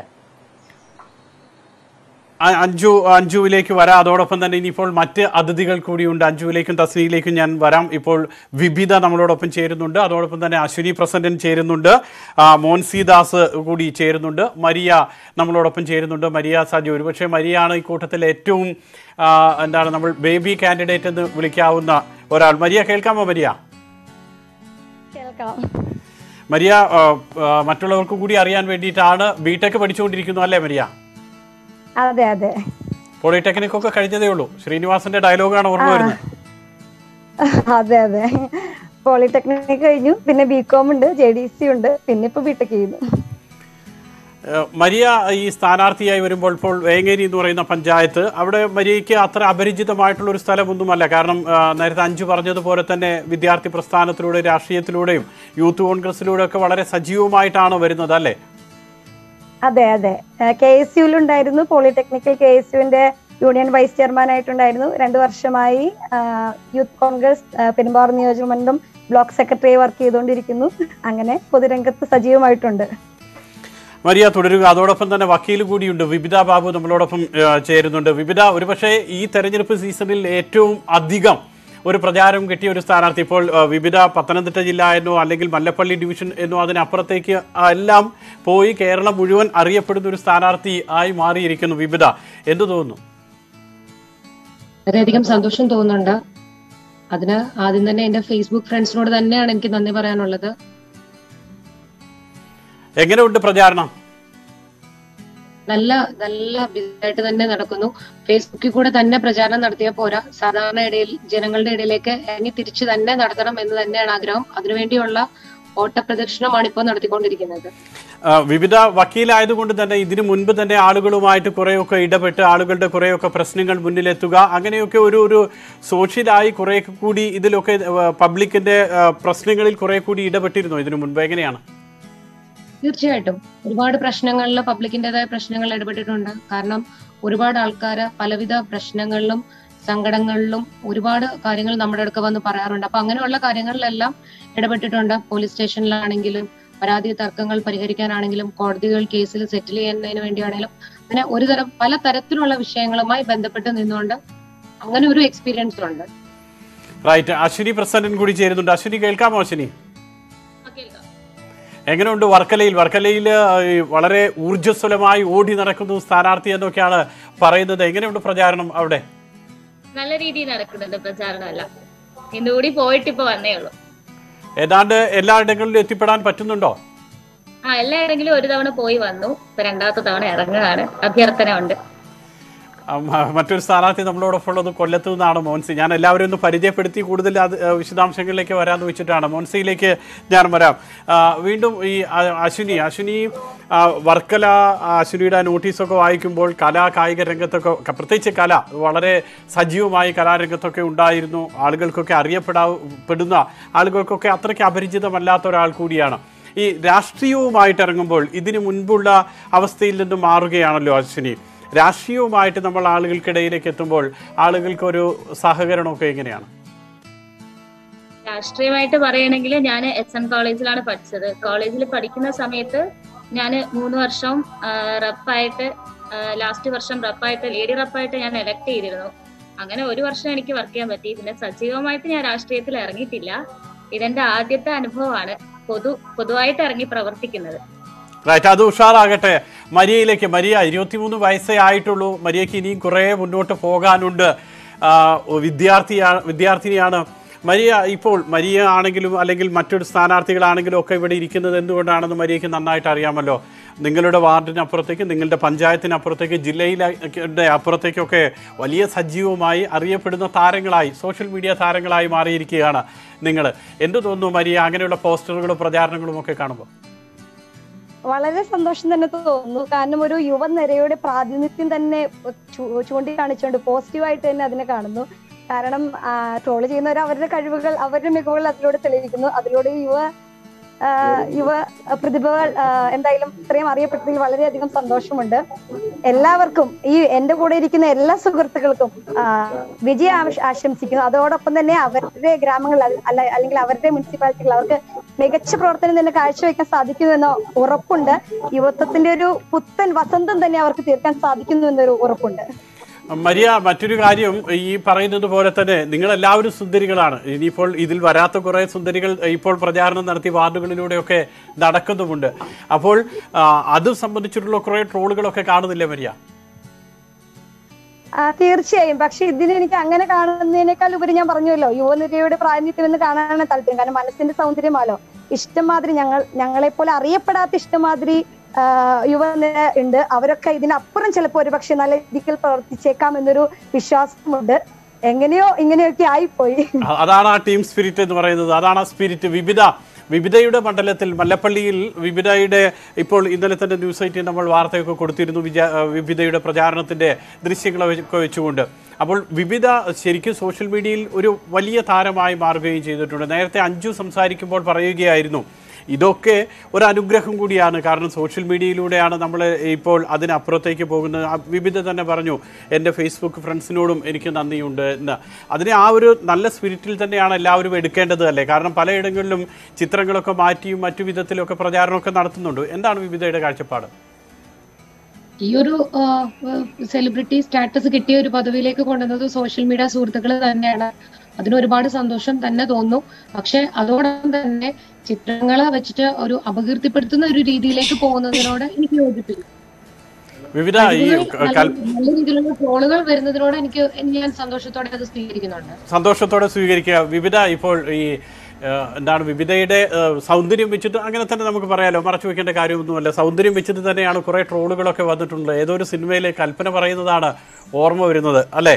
അ- അഞ്ജു അഞ്ജുവിലേക്ക് വരാം അതോടൊപ്പം തന്നെ ഇനിയിപ്പോൾ മറ്റ് അതിഥികൾ കൂടിയുണ്ട് അഞ്ജുവിലേക്കും തസ്നിയിലേക്കും ഞാൻ വരാം ഇപ്പോൾ വിഭിത നമ്മളോടൊപ്പം ചേരുന്നുണ്ട് അതോടൊപ്പം തന്നെ അശ്വിനി പ്രസന്റൻ ചേരുന്നുണ്ട് ആ, മോൻസി ദാസ് കൂടി ചേരുന്നുണ്ട് മരിയ നമ്മളോടൊപ്പം ചേരുന്നുണ്ട് മരിയ സജു ഒരുപക്ഷെ മരിയാണ് ഈ കൂട്ടത്തിൽ ഏറ്റവും ആ, എന്താണ് നമ്മൾ ബേബി കാൻഡിഡേറ്റ് എന്ന് വിളിക്കാവുന്ന ഒരാൾ മരിയ കേൾക്കാമോ മരിയ കേൾക്കാം മരിയ ആ, ആ, മറ്റുള്ളവർക്ക് കൂടി അറിയാൻ വേണ്ടിയിട്ടാണ് ബിടെക് പഠിച്ചുകൊണ്ടിരിക്കുന്നു അല്ലേ മരിയ അതെ അതെ പോളിടെക്നിക് ഒക്കെ കഴിഞ്ഞതേ ഉള്ളൂ ശ്രീനിവാസന്റെ ഡയലോഗാണ് ഓർമ്മ വരുന്നത് അതെ അതെ പോളിടെക്നിക് കഴിഞ്ഞു പിന്നെ ബി കോം ഉണ്ട് ജെ ഡി സി ഉണ്ട് പിന്നെ ഇപ്പൊ ബിടെക് ചെയ്യുന്നു ഏഹ് മരിയ ഈ സ്ഥാനാർത്ഥിയായി വരുമ്പോൾ ഇപ്പോൾ വേങ്ങേരി എന്ന് പറയുന്ന പഞ്ചായത്ത് അവിടെ മരിയയ്ക്ക് അത്ര അപരിചിതമായിട്ടുള്ള ഒരു സ്ഥലമൊന്നുമല്ല കാരണം ആ, നേരത്തെ അഞ്ചു പറഞ്ഞതുപോലെ തന്നെ വിദ്യാർത്ഥി പ്രസ്ഥാനത്തിലൂടെ രാഷ്ട്രീയത്തിലൂടെയും യൂത്ത് കോൺഗ്രസിലൂടെ ഒക്കെ വളരെ സജീവമായിട്ടാണ് വരുന്നത് അല്ലേ അതെ അതെ കെ എസ് യുവിലുണ്ടായിരുന്നു പോളിടെക്നിക്കൽ കെ എസ് യുവിന്റെ യൂണിയൻ വൈസ് ചെയർമാൻ ആയിട്ടുണ്ടായിരുന്നു രണ്ടു വർഷമായി ആ, യൂത്ത് കോൺഗ്രസ് ആ, പെരുമ്പാവൂർ നിയോജക മണ്ഡലം ബ്ലോക്ക് സെക്രട്ടറി വർക്ക് ചെയ്തുകൊണ്ടിരിക്കുന്നു അങ്ങനെ പൊതുരംഗത്ത് സജീവമായിട്ടുണ്ട് മരിയ തുടരുക അതോടൊപ്പം തന്നെ വക്കീൽ കൂടിയുണ്ട് വിപിത ബാബു നമ്മളോടൊപ്പം ആ, ചേരുന്നുണ്ട് വിപിത ഒരുപക്ഷെ ഈ തെരഞ്ഞെടുപ്പ് സീസണിൽ ഏറ്റവും അധികം ഒരു പ്രചാരം കിട്ടിയ ഒരു സ്ഥാനാർത്ഥി ഇപ്പോൾ ആ, വിവിധ പത്തനംതിട്ട ജില്ല എന്നോ അല്ലെങ്കിൽ മല്ലപ്പള്ളി ഡിവിഷൻ എന്നോ അതിനപ്പുറത്തേക്ക് ആ, എല്ലാം പോയി കേരളം മുഴുവൻ അറിയപ്പെടുന്ന ഒരു സ്ഥാനാർത്ഥി ആയി മാറിയിരിക്കുന്നു വിവിധ എന്തു തോന്നുന്നു വളരെയധികം സന്തോഷം തോന്നുന്നുണ്ട് അതിന് ആദ്യം തന്നെ എന്റെ ഫേസ്ബുക്ക് ഫ്രണ്ട്സിനോട് തന്നെയാണ് എനിക്ക് നന്ദി പറയാനുള്ളത് എങ്ങനെയുണ്ട് പ്രചാരണം നല്ല നല്ല ബിസിയായിട്ട് തന്നെ നടക്കുന്നു ഫേസ്ബുക്കിൽ കൂടെ തന്നെ പ്രചാരണം നടത്തിയ പോരാ സാധാരണ ഇടയിൽ ജനങ്ങളുടെ ഇടയിലേക്ക് ഇറങ്ങി തിരിച്ചു തന്നെ നടത്തണം എന്ന് തന്നെയാണ് ആഗ്രഹം അതിനുവേണ്ടിയുള്ള ഓട്ടപ്രദക്ഷിണമാണ് ഇപ്പോൾ നടത്തിക്കൊണ്ടിരിക്കുന്നത് ആ, വിവിധ വക്കീലായതുകൊണ്ട് തന്നെ ഇതിനു മുൻപ് തന്നെ ആളുകളുമായിട്ട് കുറേയൊക്കെ ഇടപെട്ട് ആളുകളുടെ കുറേയൊക്കെ പ്രശ്നങ്ങൾ മുന്നിലെത്തുക അങ്ങനെയൊക്കെ ഒരു ഒരു സോഷ്യലായി കുറേ കൂടി ഇതിലൊക്കെ ആ, പബ്ലിക്കിന്റെ ആ, പ്രശ്നങ്ങളിൽ കുറേ കൂടി ഇടപെട്ടിരുന്നോ ഇതിനു മുൻപ് എങ്ങനെയാണ് തീർച്ചയായിട്ടും ഒരുപാട് പ്രശ്നങ്ങളിൽ പബ്ലിക്കിന്റേതായ പ്രശ്നങ്ങളിൽ ഇടപെട്ടിട്ടുണ്ട് കാരണം ഒരുപാട് ആൾക്കാര് പലവിധ പ്രശ്നങ്ങളിലും സങ്കടങ്ങളിലും ഒരുപാട് കാര്യങ്ങൾ നമ്മുടെ അടുക്ക വന്ന് പറയാറുണ്ട് അപ്പൊ അങ്ങനെയുള്ള കാര്യങ്ങളിലെല്ലാം ഇടപെട്ടിട്ടുണ്ട് പോലീസ് സ്റ്റേഷനിലാണെങ്കിലും പരാതി തർക്കങ്ങൾ പരിഹരിക്കാനാണെങ്കിലും കോടതികൾ കേസിൽ സെറ്റിൽ ചെയ്യുന്നതിന് വേണ്ടിയാണെങ്കിലും അങ്ങനെ ഒരു തരം പല തരത്തിലുള്ള വിഷയങ്ങളുമായി ബന്ധപ്പെട്ട് നിന്നുകൊണ്ട് അങ്ങനെ ഒരു എക്സ്പീരിയൻസ് ഉണ്ട് റൈറ്റ് അശ്വിനി പ്രസന്നൻ കൂടി ചേരുന്നുണ്ട് അശ്വിനി കേൾക്കാമോ അശ്വിനി എങ്ങനെയുണ്ട് വർക്കലയിൽ വർക്കലയിൽ ആ, ഈ വളരെ ഊർജ്ജസ്വലമായി ഓടി നടക്കുന്നു സ്ഥാനാർത്ഥി എന്നൊക്കെയാണ് പറയുന്നത് എങ്ങനെയുണ്ട് പ്രചാരണം അവിടെ നല്ല രീതിയിൽ നടക്കുന്നുണ്ട് പ്രചാരണം എല്ലാം ഇന്നുകൂടി പോയിട്ട് ഇപ്പൊ വന്നേ ഉള്ളൂ ഏതാണ്ട് എല്ലായിടങ്ങളിലും എത്തിപ്പെടാൻ പറ്റുന്നുണ്ടോ ആ എല്ലായിടെങ്കിലും ഒരു തവണ പോയി വന്നു ഇപ്പൊ രണ്ടാമത്തെ തവണ ഇറങ്ങുകയാണ് അഭ്യർത്ഥന ഉണ്ട് ആ, മ- മറ്റൊരു സ്ഥാനാർത്ഥി നമ്മളോടൊപ്പം ഉള്ളത് കൊല്ലത്തു നിന്നാണ് മോൻസി ഞാൻ എല്ലാവരും ഒന്ന് പരിചയപ്പെടുത്തി കൂടുതൽ അത് ആ, വിശദാംശങ്ങളിലേക്ക് വരാമെന്ന് വെച്ചിട്ടാണ് മോൻസിയിലേക്ക് ഞാൻ വരാം ആ, വീണ്ടും ഈ ആ, അശ്വിനി അശ്വിനി ആ, വർക്കല ആ, അശ്വിനിയുടെ നോട്ടീസൊക്കെ വായിക്കുമ്പോൾ കലാ കായിക രംഗത്തൊക്കെ ക- പ്രത്യേകിച്ച് കല വളരെ സജീവമായി കലാരംഗത്തൊക്കെ ഉണ്ടായിരുന്നു ആളുകൾക്കൊക്കെ അറിയപ്പെടാപ്പെടുന്ന ആളുകൾക്കൊക്കെ അത്രയ്ക്ക് അപരിചിതമല്ലാത്ത ഒരാൾ കൂടിയാണ് ഈ രാഷ്ട്രീയവുമായിട്ട് ഇറങ്ങുമ്പോൾ ഇതിനു മുൻപുള്ള അവസ്ഥയിൽ നിന്നും മാറുകയാണല്ലോ അശ്വിനി രാഷ്ട്രീയവുമായിട്ട് നമ്മൾ ആളുകൾക്കിടയിലേക്ക് എത്തുമ്പോൾ ആളുകൾക്കൊരു സഹകരണമൊക്കെ എങ്ങനെയാണ് രാഷ്ട്രീയമായിട്ട് പറയുകയാണെങ്കിൽ ഞാൻ എസ് എൻ കോളേജിലാണ് പഠിച്ചത് കോളേജിൽ പഠിക്കുന്ന സമയത്ത് ഞാൻ മൂന്ന് വർഷം റപ്പായിട്ട് ലാസ്റ്റ് വർഷം റപ്പായിട്ട് ലേഡി റപ്പായിട്ട് ഞാൻ എലക്ട് ചെയ്തിരുന്നു അങ്ങനെ ഒരു വർഷം എനിക്ക് വർക്ക് ചെയ്യാൻ പറ്റി പിന്നെ സജീവമായിട്ട് ഞാൻ രാഷ്ട്രീയത്തിൽ ഇറങ്ങിയിട്ടില്ല ഇതെന്റെ ആദ്യത്തെ അനുഭവമാണ് പൊതു പൊതുവായിട്ട് ഇറങ്ങി പ്രവർത്തിക്കുന്നത് റൈറ്റ് അത് ഉഷാറാകട്ടെ മരിയയിലേക്ക് മരിയ ഇരുപത്തിമൂന്ന് വയസ്സേ ആയിട്ടുള്ളൂ മരിയയ്ക്ക് ഇനിയും കുറേ മുന്നോട്ട് പോകാനുണ്ട് ആ, വിദ്യാർത്ഥിയാണ് വിദ്യാർത്ഥിനിയാണ് മരിയ ഇപ്പോൾ മരിയ ആണെങ്കിലും അല്ലെങ്കിൽ മറ്റൊരു സ്ഥാനാർത്ഥികളാണെങ്കിലും ഒക്കെ ഇവിടെ ഇരിക്കുന്നത് എന്തുകൊണ്ടാണെന്ന് മരിയയ്ക്ക് നന്നായിട്ട് അറിയാമല്ലോ നിങ്ങളുടെ വാർഡിനപ്പുറത്തേക്ക് നിങ്ങളുടെ പഞ്ചായത്തിനപ്പുറത്തേക്ക് ജില്ലയിലെ അപ്പുറത്തേക്കൊക്കെ വലിയ സജീവമായി അറിയപ്പെടുന്ന താരങ്ങളായി സോഷ്യൽ മീഡിയ താരങ്ങളായി മാറിയിരിക്കുകയാണ് നിങ്ങൾ എന്തു തോന്നുന്നു മരിയ അങ്ങനെയുള്ള പോസ്റ്ററുകളും പ്രചാരണങ്ങളും ഒക്കെ കാണുമ്പോൾ വളരെ സന്തോഷം തന്നെ തോന്നുന്നു കാരണം ഒരു യുവനിരയുടെ പ്രാതിനിധ്യം തന്നെ ചൂ- ചൂണ്ടിക്കാണിച്ചുകൊണ്ട് പോസിറ്റീവായിട്ട് തന്നെ അതിനെ കാണുന്നു കാരണം ട്രോള് ചെയ്യുന്നവർ അവരുടെ കഴിവുകൾ അവരുടെ മികവുകൾ അതിലൂടെ തെളിയിക്കുന്നു അതിലൂടെ യുവ ആ, യുവ പ്രതിഭകൾ ആ, എന്തായാലും ഇത്രയും അറിയപ്പെട്ടതിൽ വളരെയധികം സന്തോഷമുണ്ട് എല്ലാവർക്കും ഈ എന്റെ കൂടെ ഇരിക്കുന്ന എല്ലാ സുഹൃത്തുക്കൾക്കും ആ, വിജയം ആവശ്- ആശംസിക്കുന്നു അതോടൊപ്പം തന്നെ അവരുടെ ഗ്രാമങ്ങളിൽ അല്ല- അല്ല- അല്ലെങ്കിൽ അവരുടെ മുനിസിപ്പാലിറ്റികൾ അവർക്ക് മികച്ച പ്രവർത്തനം തന്നെ കാഴ്ചവെക്കാൻ സാധിക്കുമെന്ന ഉറപ്പുണ്ട് യുവത്വത്തിന്റെ ഒരു പുത്തൻ വസന്തം തന്നെ അവർക്ക് തീർക്കാൻ സാധിക്കുന്നു എന്നൊരു ഉറപ്പുണ്ട് മരിയ മറ്റൊരു കാര്യം ഈ പറയുന്നത് പോലെ തന്നെ നിങ്ങൾ എല്ലാവരും സുന്ദരികളാണ് ഇനിയിപ്പോൾ ഇതിൽ വരാത്ത കുറെ സുന്ദരികൾ ഇപ്പോൾ പ്രചാരണം നടത്തി വാർഡുകളിലൂടെയൊക്കെ നടക്കുന്നുമുണ്ട് അപ്പോൾ ആ, അത് സംബന്ധിച്ചിട്ടുള്ള കുറെ ട്രോളുകളൊക്കെ കാണുന്നില്ലേ മരിയ ആ, തീർച്ചയായും പക്ഷെ ഇതിന് എനിക്ക് അങ്ങനെ കാണുന്നതിനേക്കാൾ ഉപരി ഞാൻ പറഞ്ഞല്ലോ യുവനിരയുടെ പ്രാതിനിധ്യം എന്ന് കാണാനാണ് താല്പര്യം കാരണം മനസ്സിന്റെ സൗന്ദര്യമാലോ ഇഷ്ടമാതിരി ഞങ്ങൾ ഞങ്ങളെ പോലെ അറിയപ്പെടാത്ത ഇഷ്ടമാതിരി ആ, യുവനിര ഉണ്ട് അവരൊക്കെ ഇതിനപ്പുറം ചിലപ്പോൾ ഒരു പക്ഷെ നല്ല രീതിയിൽ പ്രവർത്തിച്ചേക്കാം എന്നൊരു വിശ്വാസമുണ്ട് എങ്ങനെയോ ഇങ്ങനെയൊക്കെ ആയിപ്പോയി അ- അതാണ് ആ ടീം സ്പിരിറ്റ് എന്ന് പറയുന്നത് അതാണ് ആ സ്പിരിറ്റ് വിവിധ വിവിധയുടെ മണ്ഡലത്തിൽ മല്ലപ്പള്ളിയിൽ വിവിധയുടെ ഇപ്പോൾ ഇന്നലെ തന്നെ ന്യൂസ് എയ്റ്റിൽ നമ്മൾ വാർത്തയൊക്കെ കൊടുത്തിരുന്നു വിജ വിവിധയുടെ പ്രചാരണത്തിന്റെ ദൃശ്യങ്ങളൊക്കെ വെച്ചുകൊണ്ട് അപ്പോൾ വിവിധ ശരിക്കും സോഷ്യൽ മീഡിയയിൽ ഒരു വലിയ താരമായി മാറുകയും ചെയ്തിട്ടുണ്ട് നേരത്തെ അഞ്ജു സംസാരിക്കുമ്പോൾ പറയുകയായിരുന്നു ഇതൊക്കെ ഒരു അനുഗ്രഹം കൂടിയാണ് കാരണം സോഷ്യൽ മീഡിയയിലൂടെയാണ് നമ്മൾ ഇപ്പോൾ അതിനപ്പുറത്തേക്ക് പോകുന്നത് ആ വിവിധ തന്നെ പറഞ്ഞു എൻ്റെ ഫേസ്ബുക്ക് ഫ്രണ്ട്സിനോടും എനിക്ക് നന്ദിയുണ്ട് എന്ന് അതിനെ ആ ഒരു നല്ല സ്പിരിറ്റിൽ തന്നെയാണ് എല്ലാവരും എടുക്കേണ്ടത് അല്ലേ കാരണം പലയിടങ്ങളിലും ചിത്രങ്ങളൊക്കെ മാറ്റിയും മറ്റു വിധത്തിലൊക്കെ പ്രചാരണമൊക്കെ നടത്തുന്നുണ്ട് എന്താണ് വിവിധയുടെ കാഴ്ചപ്പാട് ഈ ഒരു സെലിബ്രിറ്റി സ്റ്റാറ്റസ് കിട്ടിയ ഒരു പദവിയിലേക്ക് കൊണ്ടുവന്നത് സോഷ്യൽ മീഡിയ സുഹൃത്തുക്കൾ തന്നെയാണ് അതിന് ഒരുപാട് സന്തോഷം തന്നെ തോന്നുന്നു പക്ഷെ അതോടൊപ്പം തന്നെ ചിത്രങ്ങളെ വെച്ചിട്ട് ഒരു അപകീർത്തിപ്പെടുത്തുന്ന ഒരു രീതിയിലേക്ക് പോകുന്നതിനോട് എനിക്ക് യോജിപ്പില്ല വിവിധ ഈ നല്ല കൽ നല്ല രീതിയിലുള്ള ട്രോളുകൾ വരുന്നതിനോട് എനിക്ക് ഞാൻ സന്തോഷത്തോടെ അത് സ്വീകരിക്കുന്നുണ്ട് സന്തോഷത്തോടെ സ്വീകരിക്കുക വിവിധ ഇപ്പോൾ ഈ ആ, എന്താണ് വിവിധയുടെ ആ, സൗന്ദര്യം വെച്ചിട്ട് അങ്ങനെ തന്നെ നമുക്ക് പറയാലോ മറച്ചു വെക്കേണ്ട കാര്യമൊന്നുമല്ല സൗന്ദര്യം വെച്ചിട്ട് തന്നെയാണ് കുറെ ട്രോളുകളൊക്കെ വന്നിട്ടുള്ളത് ഏതോ ഒരു സിനിമയിലെ കൽപ്പന പറയുന്നതാണ് ഓർമ്മ വരുന്നത് അല്ലേ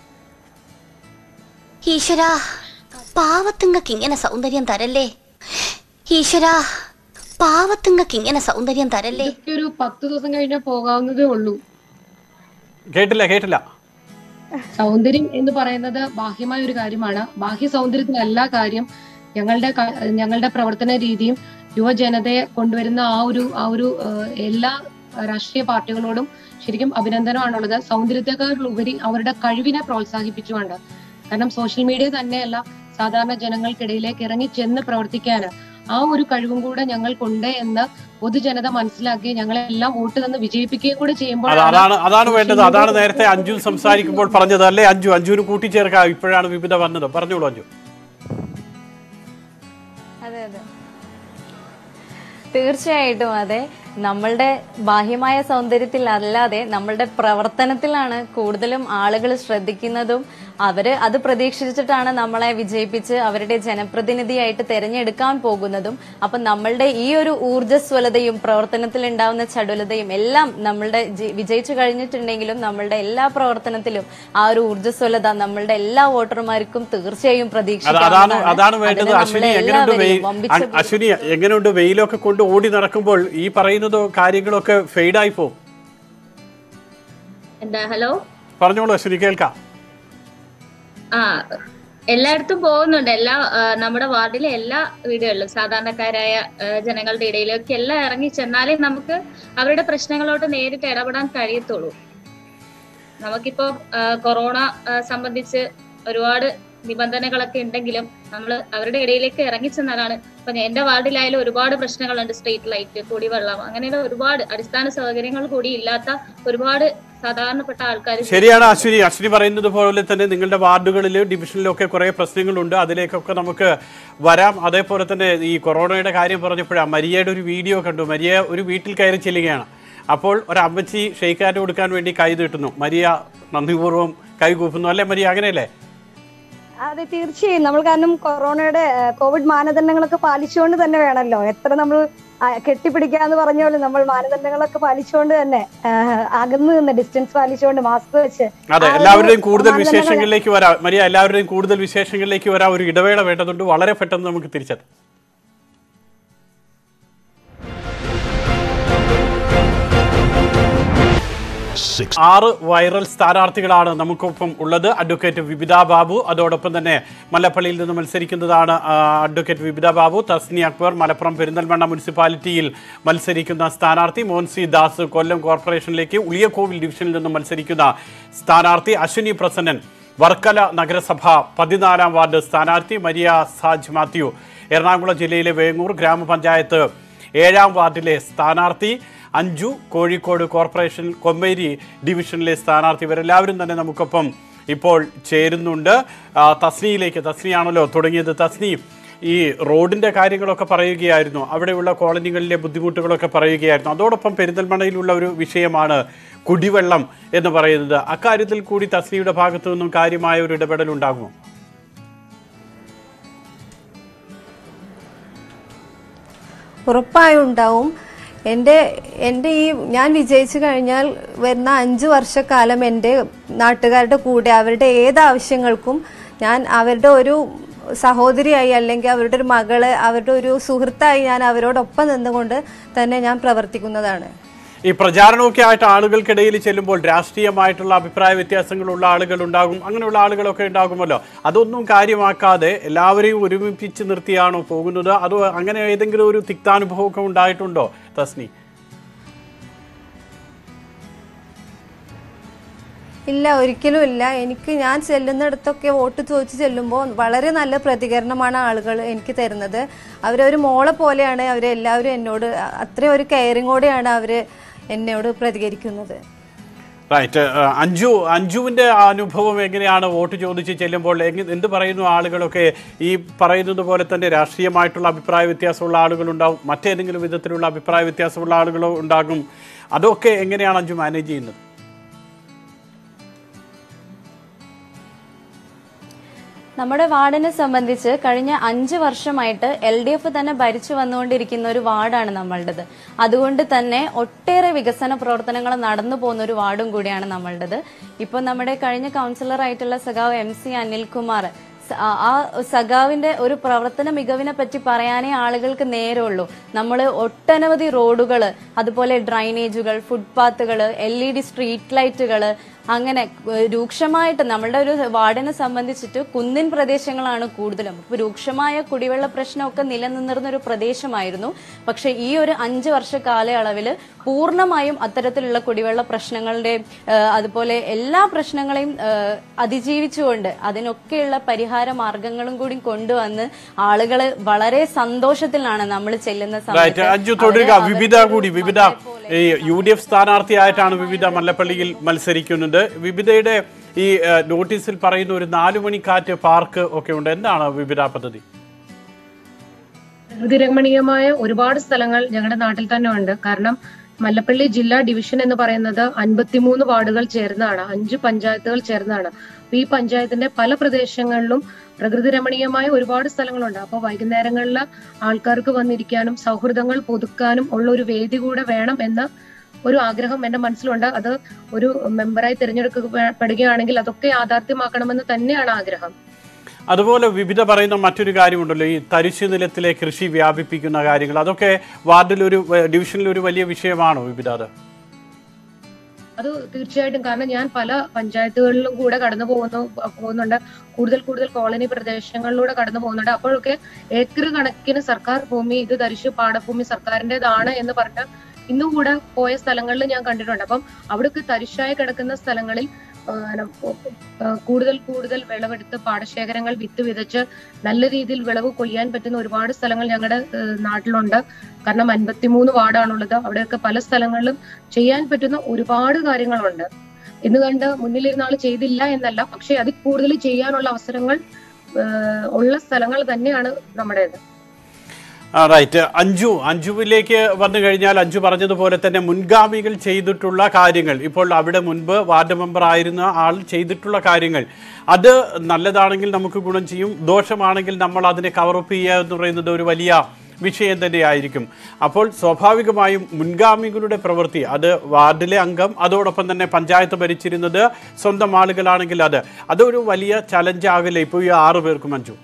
ഈശ്വരാ പാവത്തുങ്ങക്ക് ഇങ്ങനെ സൗന്ദര്യം തരല്ലേ ഈശ്വരാ പാവത്തുങ്ങക്ക് ഇങ്ങനെ സൗന്ദര്യം തരല്ലേ ഇതൊക്കെ ഒരു പത്ത് ദിവസം കഴിഞ്ഞാൽ പോകാവുന്നതേ ഉള്ളൂ കേട്ടില്ല കേട്ടില്ല സൗന്ദര്യം എന്ന് പറയുന്നത് ബാഹ്യമായ ഒരു കാര്യമാണ് ബാഹ്യ സൗന്ദര്യത്തിലല്ല കാര്യം ഞങ്ങളുടെ ക- ഞങ്ങളുടെ പ്രവർത്തന രീതിയും യുവജനതയെ കൊണ്ടുവരുന്ന ആ ഒരു ആ ഒരു ഏഹ്, എല്ലാ രാഷ്ട്രീയ പാർട്ടികളോടും ശരിക്കും അഭിനന്ദനമാണുള്ളത് സൗന്ദര്യത്തെക്കാളുപരി അവരുടെ കഴിവിനെ പ്രോത്സാഹിപ്പിച്ചുകൊണ്ട് കാരണം സോഷ്യൽ മീഡിയ തന്നെയല്ല സാധാരണ ജനങ്ങൾക്കിടയിലേക്ക് ഇറങ്ങി ചെന്ന് പ്രവർത്തിക്കാന് ആ ഒരു കഴിവും കൂടെ ഞങ്ങൾക്കുണ്ട് എന്ന് പൊതുജനത മനസ്സിലാക്കി ഞങ്ങളെല്ലാം വോട്ട് തന്ന് വിജയിപ്പിക്കുകയും കൂടെ അത് ചെയ്യുമ്പോഴാണ് അതാണ് അതാണ് വേണ്ടത് അതാണ് നേരത്തെ അഞ്ജു സംസാരിക്കുമ്പോൾ പറഞ്ഞത് അല്ലേ അഞ്ജു അഞ്ജുവിന് കൂട്ടിച്ചേർക്കാം ഇപ്പോഴാണ് വിവിധ വന്നത് പറഞ്ഞോളൂ അഞ്ജു അതെ അതെ തീർച്ചയായിട്ടും അതെ നമ്മളുടെ ബാഹ്യമായ സൗന്ദര്യത്തിൽ അല്ലാതെ നമ്മളുടെ പ്രവർത്തനത്തിലാണ് കൂടുതലും ആളുകൾ ശ്രദ്ധിക്കുന്നതും അവര് അത് പ്രതീക്ഷിച്ചിട്ടാണ് നമ്മളെ വിജയിപ്പിച്ച് അവരുടെ ജനപ്രതിനിധിയായിട്ട് തെരഞ്ഞെടുക്കാൻ പോകുന്നതും അപ്പൊ നമ്മളുടെ ഈ ഒരു ഊർജ്ജസ്വലതയും പ്രവർത്തനത്തിൽ ഉണ്ടാവുന്ന ചടുലതയും എല്ലാം നമ്മളുടെ ജി- വിജയിച്ചു കഴിഞ്ഞിട്ടുണ്ടെങ്കിലും നമ്മളുടെ എല്ലാ പ്രവർത്തനത്തിലും ആ ഒരു ഊർജ്ജസ്വലത നമ്മളുടെ എല്ലാ വോട്ടർമാർക്കും തീർച്ചയായും അത് അതാണ് പ്രതീക്ഷിക്കാവുന്നതാണ്. അതാണ് വേണ്ടത് അതിന് അശ്വിനി നമ്മളെ എങ്ങനെയുണ്ട് വെയിൽ എല്ലാവരെയും വമ്പിച്ച അ- അശ്വിനി എങ്ങനെയുണ്ട് വെയിലൊക്കെ കൊണ്ട് ഓടി നടക്കുമ്പോൾ ഈ പറയുന്നതോ കാര്യങ്ങളൊക്കെ ഫെയ്ഡായി പോകും എന്താ ഹലോ പറഞ്ഞോളൂ അശ്വിനി കേൾക്കാം ആ എല്ലായിടത്തും പോകുന്നുണ്ട് എല്ലാ ആ, നമ്മുടെ വാർഡിലെ എല്ലാ വീടുകളിലും സാധാരണക്കാരായ ആ, ജനങ്ങളുടെ ഇടയിലൊക്കെ എല്ലാം ഇറങ്ങി ചെന്നാലേ നമുക്ക് അവരുടെ പ്രശ്നങ്ങളോട്ട് നേരിട്ട് ഇടപെടാൻ കഴിയത്തുള്ളൂ നമുക്കിപ്പോ ആ, കൊറോണ ആ, സംബന്ധിച്ച് ഒരുപാട് നിബന്ധനകളൊക്കെ ഉണ്ടെങ്കിലും നമ്മൾ അവരുടെ ഇടയിലേക്ക് ഇറങ്ങി ചെന്നാലാണ് ഇപ്പൊ എന്റെ വാർഡിലായാലും ഒരുപാട് പ്രശ്നങ്ങളുണ്ട് സ്ട്രീറ്റ് ലൈറ്റ് കുടിവെള്ളം അങ്ങനെയുള്ള ഒരുപാട് അടിസ്ഥാന സൗകര്യങ്ങൾ കൂടി ഇല്ലാത്ത ഒരുപാട് സാധാരണപ്പെട്ട ആൾക്കാർ ശരിയാണ് അശ്വിനി അശ്വിനി പറയുന്നത് പോലെ തന്നെ നിങ്ങളുടെ വാർഡുകളിൽ ഡിവിഷനിലൊക്കെ കുറേ പ്രശ്നങ്ങളുണ്ട് അതിലേക്കൊക്കെ നമുക്ക് വരാം അതേപോലെ തന്നെ ഈ കൊറോണയുടെ കാര്യം പറഞ്ഞപ്പോഴാണ് മരിയയുടെ ഒരു വീഡിയോ കണ്ടു മരിയ ഒരു വീട്ടിൽ കയറി ചെല്ലുകയാണ് അപ്പോൾ ഒരു അമ്മച്ചി ഷെയ്ക്കാറ്റ് കൊടുക്കാൻ വേണ്ടി കൈ നീട്ടുന്നു മരിയ നന്ദിപൂർവ്വം കൈ കൂപ്പുന്നു അല്ലേ മരിയ അങ്ങനെയല്ലേ അതെ തീർച്ചയായും നമ്മൾ കാരണം കൊറോണയുടെ ആ, കോവിഡ് മാനദണ്ഡങ്ങളൊക്കെ പാലിച്ചുകൊണ്ട് തന്നെ വേണമല്ലോ എത്ര നമ്മൾ ആ, കെട്ടിപ്പിടിക്കാന്ന് പറഞ്ഞ പോലെ നമ്മൾ മാനദണ്ഡങ്ങളൊക്കെ പാലിച്ചുകൊണ്ട് തന്നെ ആ, അകന്ന് നിന്ന് ഡിസ്റ്റൻസ് പാലിച്ചുകൊണ്ട് മാസ്ക് വെച്ച് അതെ ആ ഒരു എല്ലാവരുടെയും കൂടുതൽ മാനദണ്ഡങ്ങൾ വിശേഷങ്ങളിലേക്ക് വരാം മരിയ എല്ലാവരുടെയും കൂടുതൽ വിശേഷങ്ങളിലേക്ക് വരാം ഒരു ഇടവേള വേണ്ടതുണ്ട് വളരെ പെട്ടെന്ന് നമുക്ക് തിരിച്ചെത്താം six. ആറ് വൈറൽ സ്ഥാനാർത്ഥികളാണ് നമുക്കൊപ്പം ഉള്ളത് അഡ്വക്കേറ്റ് വിബിത ബാബു അതോടൊപ്പം തന്നെ മല്ലപ്പള്ളിയിൽ നിന്ന് മത്സരിക്കുന്നതാണ് ആ, അഡ്വക്കേറ്റ് വിബിത ബാബു തസ്നി അക്ബർ മലപ്പുറം പെരിന്തൽമണ്ണ മുനിസിപ്പാലിറ്റിയിൽ മത്സരിക്കുന്ന സ്ഥാനാർത്ഥി മോൻസി ദാസ് കൊല്ലം കോർപ്പറേഷനിലേക്ക് ഉളിയക്കോവിൽ ഡിവിഷനിൽ നിന്ന് മത്സരിക്കുന്ന സ്ഥാനാർത്ഥി അശ്വിനി പ്രസന്നൻ വർക്കല നഗരസഭ പതിനാലാം വാർഡ് സ്ഥാനാർത്ഥി മരിയ സാജ് മാത്യു എറണാകുളം ജില്ലയിലെ വേങ്ങൂർ ഗ്രാമപഞ്ചായത്ത് ഏഴാം വാർഡിലെ സ്ഥാനാർത്ഥി അഞ്ജു കോഴിക്കോട് കോർപ്പറേഷൻ കൊമ്മേരി ഡിവിഷനിലെ സ്ഥാനാർത്ഥി ഇവരെല്ലാവരും തന്നെ നമുക്കൊപ്പം ഇപ്പോൾ ചേരുന്നുണ്ട് ആ, തസ്നിയിലേക്ക് തസ്നിയാണല്ലോ തുടങ്ങിയത് തസ്നി ഈ റോഡിൻ്റെ കാര്യങ്ങളൊക്കെ പറയുകയായിരുന്നു അവിടെയുള്ള കോളനികളിലെ ബുദ്ധിമുട്ടുകളൊക്കെ പറയുകയായിരുന്നു അതോടൊപ്പം പെരിന്തൽമണ്ണയിലുള്ള ഒരു വിഷയമാണ് കുടിവെള്ളം എന്ന് പറയുന്നത് അക്കാര്യത്തിൽ കൂടി തസ്നിയുടെ ഭാഗത്തു നിന്നും കാര്യമായ ഒരു ഇടപെടൽ ഉണ്ടാകുമോ ഉറപ്പായും ഉണ്ടാവും എൻ്റെ എൻ്റെ ഈ ഞാൻ വിജയിച്ചു കഴിഞ്ഞാൽ വരുന്ന അഞ്ച് വർഷക്കാലം എൻ്റെ നാട്ടുകാരുടെ കൂടെ അവരുടെ ഏത് ആവശ്യങ്ങൾക്കും ഞാൻ അവരുടെ ഒരു സഹോദരിയായി അല്ലെങ്കിൽ അവരുടെ ഒരു മകള് അവരുടെ ഒരു സുഹൃത്തായി ഞാൻ അവരോടൊപ്പം നിന്നുകൊണ്ട് തന്നെ ഞാൻ പ്രവർത്തിക്കുന്നതാണ് ഈ പ്രചാരണമൊക്കെ ആയിട്ട് ആളുകൾക്കിടയിൽ ചെല്ലുമ്പോൾ രാഷ്ട്രീയമായിട്ടുള്ള അഭിപ്രായ വ്യത്യാസങ്ങളുള്ള ആളുകൾ ഉണ്ടാകും അങ്ങനെയുള്ള ആളുകളൊക്കെ ഉണ്ടാകുമല്ലോ അതൊന്നും കാര്യമാക്കാതെ എല്ലാവരെയും ഒരുമിപ്പിച്ച് നിർത്തിയാണോ പോകുന്നത് അതോ അങ്ങനെ ഏതെങ്കിലും ഒരു തിക്താനുഭവമൊക്കെ ഉണ്ടായിട്ടുണ്ടോ തസ്നി ഇല്ല ഒരിക്കലും ഇല്ല എനിക്ക് ഞാൻ ചെല്ലുന്നിടത്തൊക്കെ വോട്ട് ചോദിച്ച് ചെല്ലുമ്പോൾ വളരെ നല്ല പ്രതികരണമാണ് ആളുകൾ എനിക്ക് തരുന്നത് അവരൊരു മോളെ പോലെയാണ് അവരെല്ലാവരും എന്നോട് അത്രയും ഒരു കെയറിങ്ങോടെയാണ് അവർ എന്നോട് പ്രതികരിക്കുന്നത് റൈറ്റ് അഞ്ജു അഞ്ജുവിൻ്റെ അനുഭവം എങ്ങനെയാണ് വോട്ട് ചോദിച്ച് ചെല്ലുമ്പോൾ എങ്ങ- എന്ത് പറയുന്നു ആളുകളൊക്കെ ഈ പറയുന്നത് പോലെ തന്നെ രാഷ്ട്രീയമായിട്ടുള്ള അഭിപ്രായ വ്യത്യാസമുള്ള ആളുകളുണ്ടാവും മറ്റേതെങ്കിലും വിധത്തിലുള്ള അഭിപ്രായ വ്യത്യാസമുള്ള ആളുകളോ ഉണ്ടാകും അതൊക്കെ എങ്ങനെയാണ് അഞ്ജു മാനേജ് ചെയ്യുന്നത് നമ്മുടെ വാർഡിനെ സംബന്ധിച്ച് കഴിഞ്ഞ അഞ്ച് വർഷമായിട്ട് എൽ ഡി എഫ് തന്നെ ഭരിച്ചു വന്നുകൊണ്ടിരിക്കുന്ന ഒരു വാർഡാണ് നമ്മളുടേത് അതുകൊണ്ട് തന്നെ ഒട്ടേറെ വികസന പ്രവർത്തനങ്ങൾ നടന്നു പോകുന്ന ഒരു വാർഡും കൂടിയാണ് നമ്മളുടേത് ഇപ്പോൾ നമ്മുടെ കഴിഞ്ഞ കൗൺസിലർ ആയിട്ടുള്ള സഖാവ് എം സി അനിൽകുമാർ സ- ആ- ആ സഖാവിന്റെ ഒരു പ്രവർത്തന മികവിനെ പറ്റി പറയാനേ ആളുകൾക്ക് നേരമുള്ളൂ നമ്മൾ ഒട്ടനവധി റോഡുകൾ അതുപോലെ ഡ്രൈനേജുകൾ ഫുട്പാത്തുകൾ എൽ ഇ ഡി സ്ട്രീറ്റ് ലൈറ്റുകൾ അങ്ങനെ ഏഹ്, രൂക്ഷമായിട്ട് നമ്മളുടെ ഒരു വാർഡിനെ സംബന്ധിച്ചിട്ട് കുന്നിൻ പ്രദേശങ്ങളാണ് കൂടുതലും അപ്പോൾ രൂക്ഷമായ കുടിവെള്ള പ്രശ്നമൊക്കെ നിലനിന്നിരുന്ന ഒരു പ്രദേശമായിരുന്നു പക്ഷേ ഈ ഒരു അഞ്ച് വർഷ കാലയളവിൽ പൂർണ്ണമായും അത്തരത്തിലുള്ള കുടിവെള്ള പ്രശ്നങ്ങളുടെ ഏഹ്, അതുപോലെ എല്ലാ പ്രശ്നങ്ങളെയും ഏഹ്, അതിജീവിച്ചുകൊണ്ട് അതിനൊക്കെയുള്ള പരിഹാര മാർഗങ്ങളും കൂടി കൊണ്ടുവന്ന് ആളുകള് വളരെ സന്തോഷത്തിലാണ് നമ്മൾ ചെല്ലുന്ന റൈറ്റ് അഞ്ജു തുടരുക അവര് വിവിധ അവരുടെ കൂടി ഒരു വിവിധ മകളെ ഈ യു ഡി എഫ് സ്ഥാനാർത്ഥിയായിട്ടാണ് വിവിധ മല്ലപ്പള്ളിയിൽ മത്സരിക്കുന്നത് വിവിധയുടെ ഈ ഏഹ്, നോട്ടീസിൽ പറയുന്ന ഒരു നാലു മണിക്കാറ്റ് പാർക്ക് ഒക്കെ ഉണ്ട് എന്താണ് വിവിധ പദ്ധതി പ്രകൃതിരമണീയമായ ഒരുപാട് സ്ഥലങ്ങൾ ഞങ്ങളുടെ നാട്ടിൽ തന്നെ ഉണ്ട് കാരണം മല്ലപ്പള്ളി ജില്ലാ ഡിവിഷൻ എന്ന് പറയുന്നത് അൻപത്തിമൂന്ന് വാർഡുകൾ ചേർന്നാണ് അഞ്ച് പഞ്ചായത്തുകൾ ചേർന്നാണ് അപ്പൊ ഈ പഞ്ചായത്തിന്റെ പല പ്രദേശങ്ങളിലും പ്രകൃതി രമണീയമായ ഒരുപാട് സ്ഥലങ്ങളുണ്ട് അപ്പോൾ വൈകുന്നേരങ്ങളിൽ ആൾക്കാർക്ക് വന്നിരിക്കാനും സൗഹൃദങ്ങൾ പുതുക്കാനും ഉള്ള ഒരു വേദി കൂടെ വേണം എന്ന ഒരു ആഗ്രഹം എന്റെ മനസ്സിലുണ്ട് അത് ഒരു മെമ്പറായി തിരഞ്ഞെടുക്കപ്പെടുകയാണെങ്കിൽ അതൊക്കെ യാഥാർത്ഥ്യമാക്കണമെന്ന് തന്നെയാണ് ആഗ്രഹം അതുപോലെ വിവിധ പറയുന്ന മറ്റൊരു കാര്യമുണ്ടല്ലോ ഈ തരിശു നിലത്തിലെ കൃഷി വ്യാപിപ്പിക്കുന്ന കാര്യങ്ങൾ അതൊക്കെ വാർഡിൽ ഒരു ഏഹ്, ഡിവിഷനിൽ ഒരു വലിയ വിഷയമാണോ വിവിധ അത് അത് തീർച്ചയായിട്ടും കാരണം ഞാൻ പല പഞ്ചായത്തുകളിലും കൂടെ കടന്നു പോകുന്നു പോകുന്നുണ്ട് കൂടുതൽ കൂടുതൽ കോളനി പ്രദേശങ്ങളിലൂടെ കടന്നു പോകുന്നുണ്ട് അപ്പോഴൊക്കെ ഏക്കർ കണക്കിന് സർക്കാർ ഭൂമി ഇത് തരിശു പാടഭൂമി സർക്കാരിൻ്റെതാണ് എന്ന് പറഞ്ഞ ഇന്നും കൂടെ പോയ സ്ഥലങ്ങളിൽ ഞാൻ കണ്ടിട്ടുണ്ട് അപ്പം അവിടെയൊക്കെ തരിശായി കിടക്കുന്ന സ്ഥലങ്ങളിൽ ആ, നം- ആ, കൂടുതൽ കൂടുതൽ വിളവെടുത്ത് പാടശേഖരങ്ങൾ വിത്ത് വിതച്ച് നല്ല രീതിയിൽ വിളവ് കൊയ്യാൻ പറ്റുന്ന ഒരുപാട് സ്ഥലങ്ങൾ ഞങ്ങളുടെ ആ, നാട്ടിലുണ്ട് കാരണം അൻപത്തിമൂന്ന് വാർഡാണുള്ളത് അവിടെയൊക്കെ പല സ്ഥലങ്ങളിലും ചെയ്യാൻ പറ്റുന്ന ഒരുപാട് കാര്യങ്ങളുണ്ട് എന്ന് കണ്ട് മുന്നിലിരുന്ന ആൾ ചെയ്തില്ല എന്നല്ല പക്ഷെ അതിൽ കൂടുതൽ ചെയ്യാനുള്ള അവസരങ്ങൾ ആ, ഉള്ള സ്ഥലങ്ങൾ തന്നെയാണ് നമ്മുടേത് ആ റൈറ്റ് അഞ്ജു അഞ്ജുവിലേക്ക് വന്നു കഴിഞ്ഞാൽ അഞ്ജു പറഞ്ഞതുപോലെ തന്നെ മുൻഗാമികൾ ചെയ്തിട്ടുള്ള കാര്യങ്ങൾ ഇപ്പോൾ അവിടെ മുൻപ് വാർഡ് മെമ്പർ ആയിരുന്ന ആൾ ചെയ്തിട്ടുള്ള കാര്യങ്ങൾ അത് നല്ലതാണെങ്കിൽ നമുക്ക് ഗുണം ചെയ്യും ദോഷമാണെങ്കിൽ നമ്മൾ അതിനെ കവറപ്പ് ചെയ്യുക എന്ന് പറയുന്നത് ഒരു വലിയ വിഷയം തന്നെയായിരിക്കും അപ്പോൾ സ്വാഭാവികമായും മുൻഗാമികളുടെ പ്രവൃത്തി അത് വാർഡിലെ അംഗം അതോടൊപ്പം തന്നെ പഞ്ചായത്ത് ഭരിച്ചിരുന്നത് സ്വന്തം ആളുകളാണെങ്കിൽ അത് അതൊരു വലിയ ചലഞ്ച് ആകില്ല ഇപ്പോൾ ഈ ആറു പേർക്കും അഞ്ജു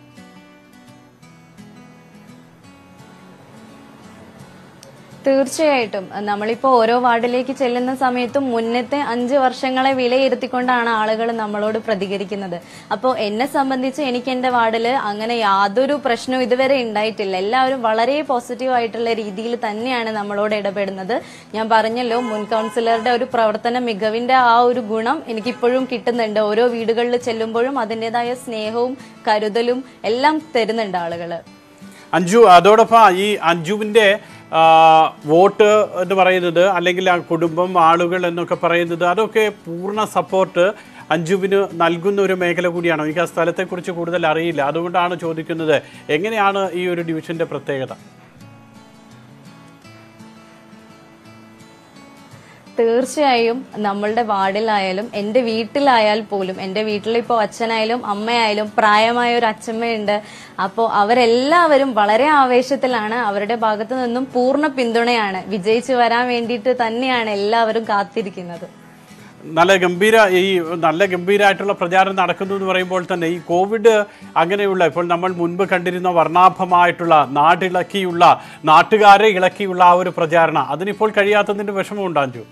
തീർച്ചയായിട്ടും നമ്മളിപ്പോ ഓരോ വാർഡിലേക്ക് ചെല്ലുന്ന സമയത്തും മുന്നത്തെ അഞ്ച് വർഷങ്ങളെ വിലയിരുത്തിക്കൊണ്ടാണ് ആളുകൾ നമ്മളോട് പ്രതികരിക്കുന്നത് അപ്പോൾ എന്നെ സംബന്ധിച്ച് എനിക്ക് എന്റെ വാർഡില് അങ്ങനെ യാതൊരു പ്രശ്നവും ഇതുവരെ ഉണ്ടായിട്ടില്ല എല്ലാവരും വളരെ പോസിറ്റീവ് ആയിട്ടുള്ള രീതിയിൽ തന്നെയാണ് നമ്മളോട് ഇടപെടുന്നത് ഞാൻ പറഞ്ഞല്ലോ മുൻ കൗൺസിലറുടെ ഒരു പ്രവർത്തന മികവിന്റെ ആ ഒരു ഗുണം എനിക്കിപ്പോഴും കിട്ടുന്നുണ്ട് ഓരോ വീടുകളിൽ ചെല്ലുമ്പോഴും അതിൻ്റെതായ സ്നേഹവും കരുതലും എല്ലാം തരുന്നുണ്ട് ആളുകള് അഞ്ജു അതോടൊപ്പം ഈ അഞ്ജുവിൻ്റെ ആ, വോട്ട് എന്ന് പറയുന്നത് അല്ലെങ്കിൽ ആ കുടുംബം ആളുകൾ എന്നൊക്കെ പറയുന്നത് അതൊക്കെ പൂർണ്ണ സപ്പോർട്ട് അഞ്ജുവിന് നൽകുന്ന ഒരു മേഖല കൂടിയാണോ എനിക്ക് ആ സ്ഥലത്തെക്കുറിച്ച് കൂടുതൽ അറിയില്ല അതുകൊണ്ടാണ് ചോദിക്കുന്നത് എങ്ങനെയാണ് ഈ ഒരു ഡിവിഷൻ്റെ പ്രത്യേകത തീർച്ചയായും നമ്മളുടെ വാർഡിലായാലും എൻ്റെ വീട്ടിലായാൽ പോലും എൻ്റെ വീട്ടിൽ ഇപ്പോൾ അച്ഛനായാലും അമ്മയായാലും പ്രായമായ ഒരു അച്ഛമ്മയുണ്ട് അപ്പോൾ അവരെല്ലാവരും വളരെ ആവേശത്തിലാണ് അവരുടെ ഭാഗത്തു നിന്നും പൂർണ്ണ പിന്തുണയാണ് വിജയിച്ചു വരാൻ വേണ്ടിയിട്ട് തന്നെയാണ് എല്ലാവരും കാത്തിരിക്കുന്നത് നല്ല ഗംഭീര ഈ നല്ല ഗംഭീരമായിട്ടുള്ള പ്രചാരണം നടക്കുന്നു എന്ന് പറയുമ്പോൾ തന്നെ ഈ കോവിഡ് അങ്ങനെയുള്ള ഇപ്പോൾ നമ്മൾ മുൻപ് കണ്ടിരുന്ന വർണ്ണാഭമായിട്ടുള്ള നാടിളക്കിയുള്ള നാട്ടുകാരെ ഇളക്കിയുള്ള ആ ഒരു പ്രചാരണം അതിനിപ്പോൾ കഴിയാത്തതിൻ്റെ വിഷമമുണ്ടോ അഞ്ജു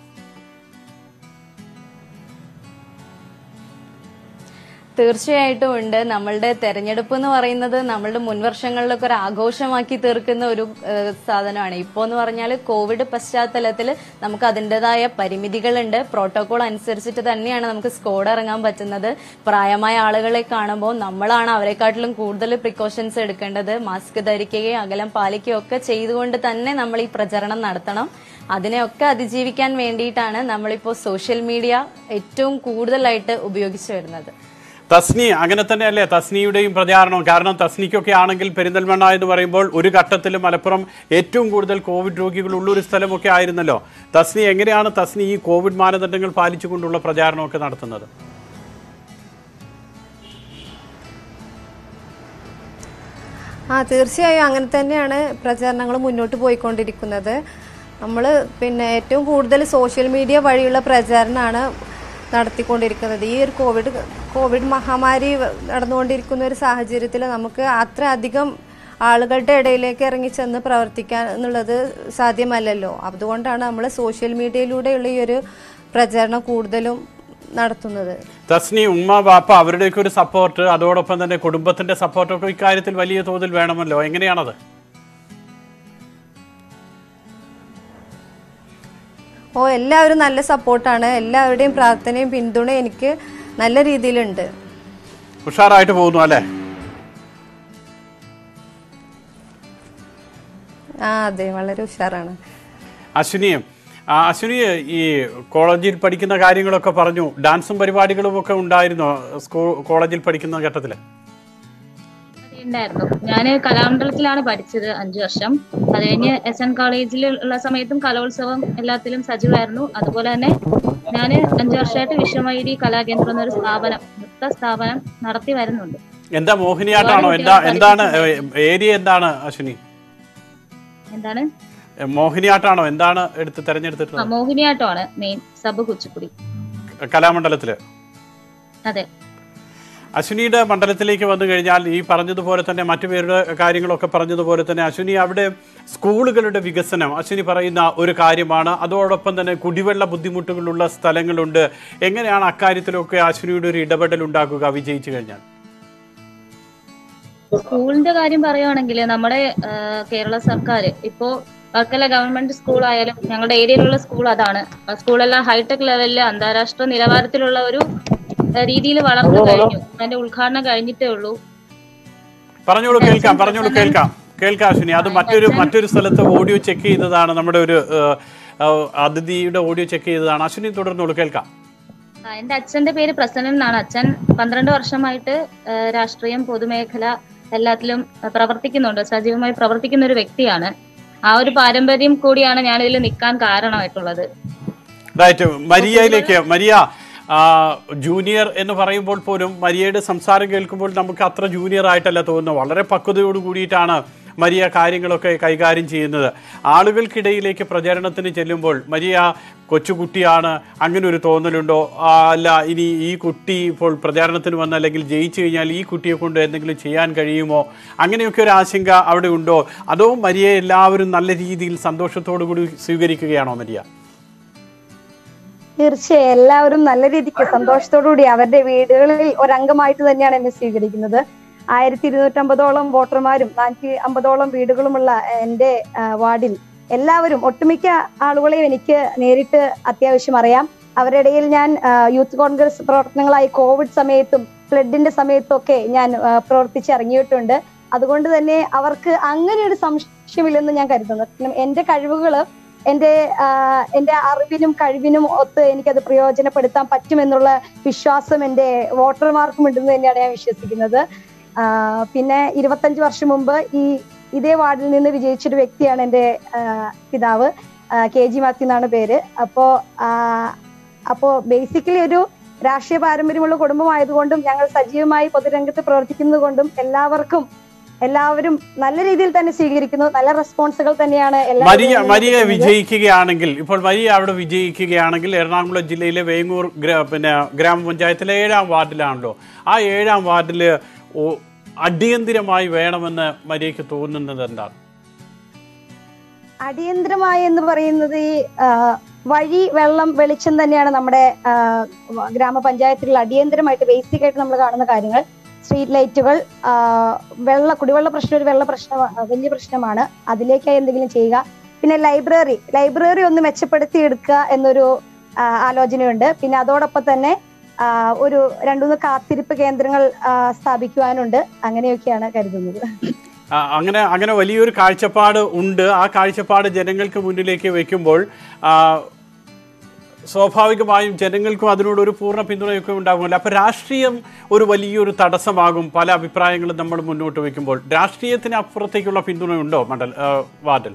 തീർച്ചയായിട്ടും ഉണ്ട് നമ്മളുടെ തെരഞ്ഞെടുപ്പ് എന്ന് പറയുന്നത് നമ്മളുടെ മുൻവർഷങ്ങളിലൊക്കെ ഒരു ആഘോഷമാക്കി തീർക്കുന്ന ഒരു ഏഹ്, സാധനമാണ് ഇപ്പോൾ എന്ന് പറഞ്ഞാൽ കോവിഡ് പശ്ചാത്തലത്തിൽ നമുക്ക് അതിൻ്റെതായ പരിമിതികളുണ്ട് പ്രോട്ടോകോൾ അനുസരിച്ചിട്ട് തന്നെയാണ് നമുക്ക് സ്കോഡ് ഇറങ്ങാൻ പറ്റുന്നത് പ്രായമായ ആളുകളെ കാണുമ്പോൾ നമ്മളാണ് അവരെക്കാട്ടിലും കൂടുതൽ പ്രിക്കോഷൻസ് എടുക്കേണ്ടത് മാസ്ക് ധരിക്കുകയും അകലം പാലിക്കുകയും ഒക്കെ ചെയ്തുകൊണ്ട് തന്നെ നമ്മൾ ഈ പ്രചരണം നടത്തണം അതിനെയൊക്കെ അതിജീവിക്കാൻ വേണ്ടിയിട്ടാണ് നമ്മളിപ്പോൾ സോഷ്യൽ മീഡിയ ഏറ്റവും കൂടുതലായിട്ട് ഉപയോഗിച്ചു വരുന്നത് തസ്നി അങ്ങനെ തന്നെയല്ലേ തസ്നിയുടെയും പ്രചാരണം കാരണം തസ്നിക്കൊക്കെ ആണെങ്കിൽ പെരിന്തൽമണ്ണ എന്ന് പറയുമ്പോൾ ഒരു ഘട്ടത്തിൽ മലപ്പുറം ഏറ്റവും കൂടുതൽ കോവിഡ് രോഗികൾ ഉള്ള ഒരു സ്ഥലമൊക്കെ ആയിരുന്നല്ലോ തസ്നി എങ്ങനെയാണ് തസ്നി ഈ കോവിഡ് മാനദണ്ഡങ്ങൾ പാലിച്ചുകൊണ്ടുള്ള പ്രചാരണമൊക്കെ നടത്തുന്നത് ആ തീർച്ചയായും അങ്ങനെ തന്നെയാണ് പ്രചാരണങ്ങൾ മുന്നോട്ട് പോയിക്കൊണ്ടിരിക്കുന്നത് നമ്മൾ പിന്നെ ഏറ്റവും കൂടുതൽ സോഷ്യൽ മീഡിയ വഴിയുള്ള പ്രചാരണമാണ് നടത്തിക്കൊണ്ടിരിക്കുന്നത് ഈ ഒരു കോവിഡ് കോവിഡ് മഹാമാരി നടന്നുകൊണ്ടിരിക്കുന്ന ഒരു സാഹചര്യത്തിൽ നമുക്ക് അത്ര അധികം ആളുകളുടെ ഇടയിലേക്ക് ഇറങ്ങി ചെന്ന് പ്രവർത്തിക്കാൻ എന്നുള്ളത് സാധ്യമല്ലല്ലോ അതുകൊണ്ടാണ് നമ്മൾ സോഷ്യൽ മീഡിയയിലൂടെയുള്ള ഈ ഒരു പ്രചരണം കൂടുതലും നടത്തുന്നത് തസ്നി ഉമ്മ ബാപ്പ അവരുടെയൊക്കെ ഒരു സപ്പോർട്ട് അതോടൊപ്പം തന്നെ കുടുംബത്തിന്റെ സപ്പോർട്ടൊക്കെ ഇക്കാര്യത്തിൽ വലിയ തോതിൽ വേണമല്ലോ എങ്ങനെയാണത് ഓ എല്ലാവരും നല്ല സപ്പോർട്ടാണ് എല്ലാവരുടെയും പ്രാർത്ഥനയും പിന്തുണയും എനിക്ക് നല്ല രീതിയിലുണ്ട് ഉഷാറായിട്ട് പോകുന്നു അല്ലേ ആ അതെ വളരെ ഉഷാറാണ് അശ്വിനിയും ആ, അശ്വിനി ഈ കോളേജിൽ പഠിക്കുന്ന കാര്യങ്ങളൊക്കെ പറഞ്ഞു ഡാൻസും പരിപാടികളും ഒക്കെ ഉണ്ടായിരുന്നു സ്കൂൾ കോളേജിൽ പഠിക്കുന്ന ഘട്ടത്തിൽ ഉണ്ടായിരുന്നു ഞാൻ കലാമണ്ഡലത്തിലാണ് പഠിച്ചത് അഞ്ചു വർഷം അത് കഴിഞ്ഞ് എസ് എൻ കോളേജിൽ ഉള്ള സമയത്തും കലോത്സവം എല്ലാത്തിലും സജീവമായിരുന്നു അതുപോലെ തന്നെ ഞാൻ അഞ്ചു വർഷമായിട്ട് വിശ്വമൈരി കലാകേന്ദ്രം എന്നൊരു സ്ഥാപനം നൃത്ത സ്ഥാപനം നടത്തി വരുന്നുണ്ട് എന്താ മോഹിനിയാട്ടാണോ എന്താ എന്താണ് ഏരിയ എന്താണ് അശ്വിനി എന്താണ് എ, മോഹിനിയാട്ടാണോ എന്താണ് എടുത്ത് ആ, തെരഞ്ഞെടുത്തിട്ടുള്ളത് മോഹിനിയാട്ടമാണ് മെയിൻ സബ് കുച്ചിപ്പുടി കലാമണ്ഡലത്തില് അതെ അശ്വിനിയുടെ മണ്ഡലത്തിലേക്ക് വന്നു കഴിഞ്ഞാൽ ഈ പറഞ്ഞതുപോലെ തന്നെ മറ്റു പേരുടെ കാര്യങ്ങളൊക്കെ പറഞ്ഞതുപോലെ തന്നെ അശ്വിനി അവിടെ സ്കൂളുകളുടെ വികസനം അശ്വിനി പറയുന്ന ഒരു കാര്യമാണ് അതോടൊപ്പം തന്നെ കുടിവെള്ള ബുദ്ധിമുട്ടുകളുള്ള സ്ഥലങ്ങളുണ്ട് എങ്ങനെയാണ് അക്കാര്യത്തിലൊക്കെ അശ്വിനിയുടെ ഒരു ഇടപെടൽ ഉണ്ടാക്കുക വിജയിച്ചു കഴിഞ്ഞാൽ സ്കൂളിന്റെ കാര്യം പറയുവാണെങ്കിൽ നമ്മുടെ ആ, കേരള സർക്കാർ ഇപ്പോ വർക്കല ഗവൺമെന്റ് സ്കൂൾ ആയാലും ഞങ്ങളുടെ ഏരിയയിലുള്ള സ്കൂൾ അതാണ് ആ സ്കൂളെല്ലാം ഹൈടെക് ലെവലില് അന്താരാഷ്ട്ര നിലവാരത്തിലുള്ള ഒരു രീതിയിൽ വളർന്നു കഴിഞ്ഞു അതിന്റെ ഉദ്ഘാടനം കഴിഞ്ഞിട്ടേ ഉള്ളൂ പറഞ്ഞോളൂ കേൾക്കാം പറഞ്ഞോളൂ കേൾക്കാം കേൾക്കാം അശ്വിനി അത് മറ്റൊരു മറ്റൊരു സ്ഥലത്ത് ഓഡിയോ ചെക്ക് ചെയ്തതാണ് നമ്മുടെ ഒരു ഏഹ്, ഏഹ്, അതിഥിയുടെ ഓഡിയോ ചെക്ക് ചെയ്തതാണ് അശ്വിനി തുടർന്നോളൂ കേൾക്കാം ആ, എന്റെ അച്ഛന്റെ പേര് പ്രസന്നൻ എന്നാണ് അച്ഛൻ പന്ത്രണ്ട് വർഷമായിട്ട് ആ, രാഷ്ട്രീയം പൊതുമേഖല എല്ലാത്തിലും ആ, പ്രവർത്തിക്കുന്നുണ്ട് സജീവമായി പ്രവർത്തിക്കുന്ന ഒരു വ്യക്തിയാണ് ആ ഒരു പാരമ്പര്യം കൂടിയാണ് ഞാനിതിൽ നിൽക്കാൻ കാരണമായിട്ടുള്ളത് റൈറ്റ് മരിയയിലേക്ക് മരിയ ആ, ജൂനിയർ എന്ന് പറയുമ്പോൾ പോലും മരിയയുടെ സംസാരം കേൾക്കുമ്പോൾ നമുക്ക് അത്ര ജൂനിയർ ആയിട്ടല്ല തോന്നുന്നത് വളരെ പക്വതയോട് കൂടിയിട്ടാണ് മരിയ കാര്യങ്ങളൊക്കെ കൈകാര്യം ചെയ്യുന്നത് ആളുകൾക്കിടയിലേക്ക് പ്രചരണത്തിന് ചെല്ലുമ്പോൾ മരിയ കൊച്ചുകുട്ടിയാണ് അങ്ങനെ ഒരു തോന്നലുണ്ടോ ആ, അല്ല ഇനി ഈ കുട്ടി ഇപ്പോൾ പ്രചാരണത്തിന് വന്ന അല്ലെങ്കിൽ ജയിച്ചു കഴിഞ്ഞാൽ ഈ കുട്ടിയെ കൊണ്ട് എന്തെങ്കിലും ചെയ്യാൻ കഴിയുമോ അങ്ങനെയൊക്കെ ഒരു ആശങ്ക അവിടെ ഉണ്ടോ അതോ മരിയെ എല്ലാവരും നല്ല രീതിയിൽ സന്തോഷത്തോടു കൂടി സ്വീകരിക്കുകയാണോ മരിയ തീർച്ചയായും എല്ലാവരും നല്ല രീതിക്ക് സന്തോഷത്തോടുകൂടി അവരുടെ വീടുകളിൽ ഒരംഗമായിട്ട് തന്നെയാണ് എന്നെ സ്വീകരിക്കുന്നത് ആയിരത്തി ഇരുന്നൂറ്റമ്പതോളം വോട്ടർമാരും നാനൂറ്റി അമ്പതോളം വീടുകളുമുള്ള എന്റെ ആ, വാർഡിൽ എല്ലാവരും ഒട്ടുമിക്ക ആളുകളെയും എനിക്ക് നേരിട്ട് അത്യാവശ്യം അറിയാം അവരുടെ ഇടയിൽ ഞാൻ ആ, യൂത്ത് കോൺഗ്രസ് പ്രവർത്തനങ്ങളായി കോവിഡ് സമയത്തും ഫ്ലഡിന്റെ സമയത്തും ഒക്കെ ഞാൻ ആ, പ്രവർത്തിച്ചിറങ്ങിയിട്ടുണ്ട് അതുകൊണ്ട് തന്നെ അവർക്ക് അങ്ങനെ ഒരു സംശയമില്ലെന്ന് ഞാൻ കരുതുന്നു കാരണം എന്റെ കഴിവുകള് എന്റെ ആ, എന്റെ അറിവിനും കഴിവിനും ഒത്ത് എനിക്കത് പ്രയോജനപ്പെടുത്താൻ പറ്റുമെന്നുള്ള വിശ്വാസം എന്റെ വോട്ടർമാർക്കും ഉണ്ടെന്ന് തന്നെയാണ് ഞാൻ വിശ്വസിക്കുന്നത് ആ, പിന്നെ ഇരുപത്തഞ്ച് വർഷം മുമ്പ് ഈ ഇതേ വാർഡിൽ നിന്ന് വിജയിച്ചൊരു വ്യക്തിയാണ് എന്റെ ആ, പിതാവ് ആ, കെ ജി മാത്യു എന്നാണ് പേര് അപ്പോ ആ, അപ്പോ ബേസിക്കലി ഒരു രാഷ്ട്രീയ പാരമ്പര്യമുള്ള കുടുംബമായതുകൊണ്ടും ഞങ്ങൾ സജീവമായി പൊതുരംഗത്ത് പ്രവർത്തിക്കുന്നത് കൊണ്ടും എല്ലാവർക്കും എല്ലാവരും നല്ല രീതിയിൽ തന്നെ സ്വീകരിക്കുന്നു നല്ല റെസ്പോൺസുകൾ തന്നെയാണ് എല്ലാവരും മരിയ മരിയ നൽകുന്നത്. വിജയിക്കുകയാണെങ്കിൽ ഇപ്പോൾ മരിയ അവിടെ വിജയിക്കുകയാണെങ്കിൽ എറണാകുളം ജില്ലയിലെ വേങ്ങൂർ ഗ്ര- പിന്നെ ഗ്രാമപഞ്ചായത്തിലെ ഏഴാം വാർഡിലാണല്ലോ ആ ഏഴാം വാർഡിൽ അടിയന്തിരമായി വേണമെന്ന് മരിയയ്ക്ക് തോന്നുന്നത് എന്താണ് അടിയന്തരമായി എന്ന് പറയുന്നത് ഈ ആ, വഴി വെള്ളം വെളിച്ചം തന്നെയാണ് നമ്മുടെ ആ, വ- ഗ്രാമപഞ്ചായത്തിൽ അടിയന്തരമായിട്ട് ബേസിക് ആയിട്ട് നമ്മൾ കാണുന്ന കാര്യങ്ങൾ സ്ട്രീറ്റ് ലൈറ്റുകൾ ആ, വെള്ള കുടിവെള്ള പ്രശ്നം ഒരു വെള്ള പ്രശ്നം വലിയ പ്രശ്നമാണ് അതിലേക്കായി എന്തെങ്കിലും ചെയ്യുക പിന്നെ ലൈബ്രറി ലൈബ്രറി ഒന്ന് മെച്ചപ്പെടുത്തി എടുക്കുക എന്നൊരു ആ, ആലോചനയുണ്ട് പിന്നെ അതോടൊപ്പം തന്നെ ആ, ഒരു രണ്ടുമൂന്ന് കാത്തിരിപ്പ് കേന്ദ്രങ്ങൾ ആ, സ്ഥാപിക്കുവാനുണ്ട് അങ്ങനെയൊക്കെയാണ് കരുതുന്നത് ആ, അങ്ങനെ അങ്ങനെ വലിയൊരു കാഴ്ചപ്പാട് ഉണ്ട് ആ കാഴ്ചപ്പാട് ജനങ്ങൾക്ക് മുന്നിലേക്ക് വെക്കുമ്പോൾ ആ, സ്വാഭാവികമായും ജനങ്ങൾക്കും അതിനോട് ഒരു പൂർണ്ണ പിന്തുണയൊക്കെ ഉണ്ടാകുമല്ലോ അപ്പോൾ രാഷ്ട്രീയം ഒരു വലിയൊരു തടസ്സമാകും പല അഭിപ്രായങ്ങളും നമ്മൾ മുന്നോട്ട് വെക്കുമ്പോൾ രാഷ്ട്രീയത്തിന് അപ്പുറത്തേക്കുള്ള പിന്തുണയുണ്ടോ മണ്ഡൽ ആ, വാർഡിൽ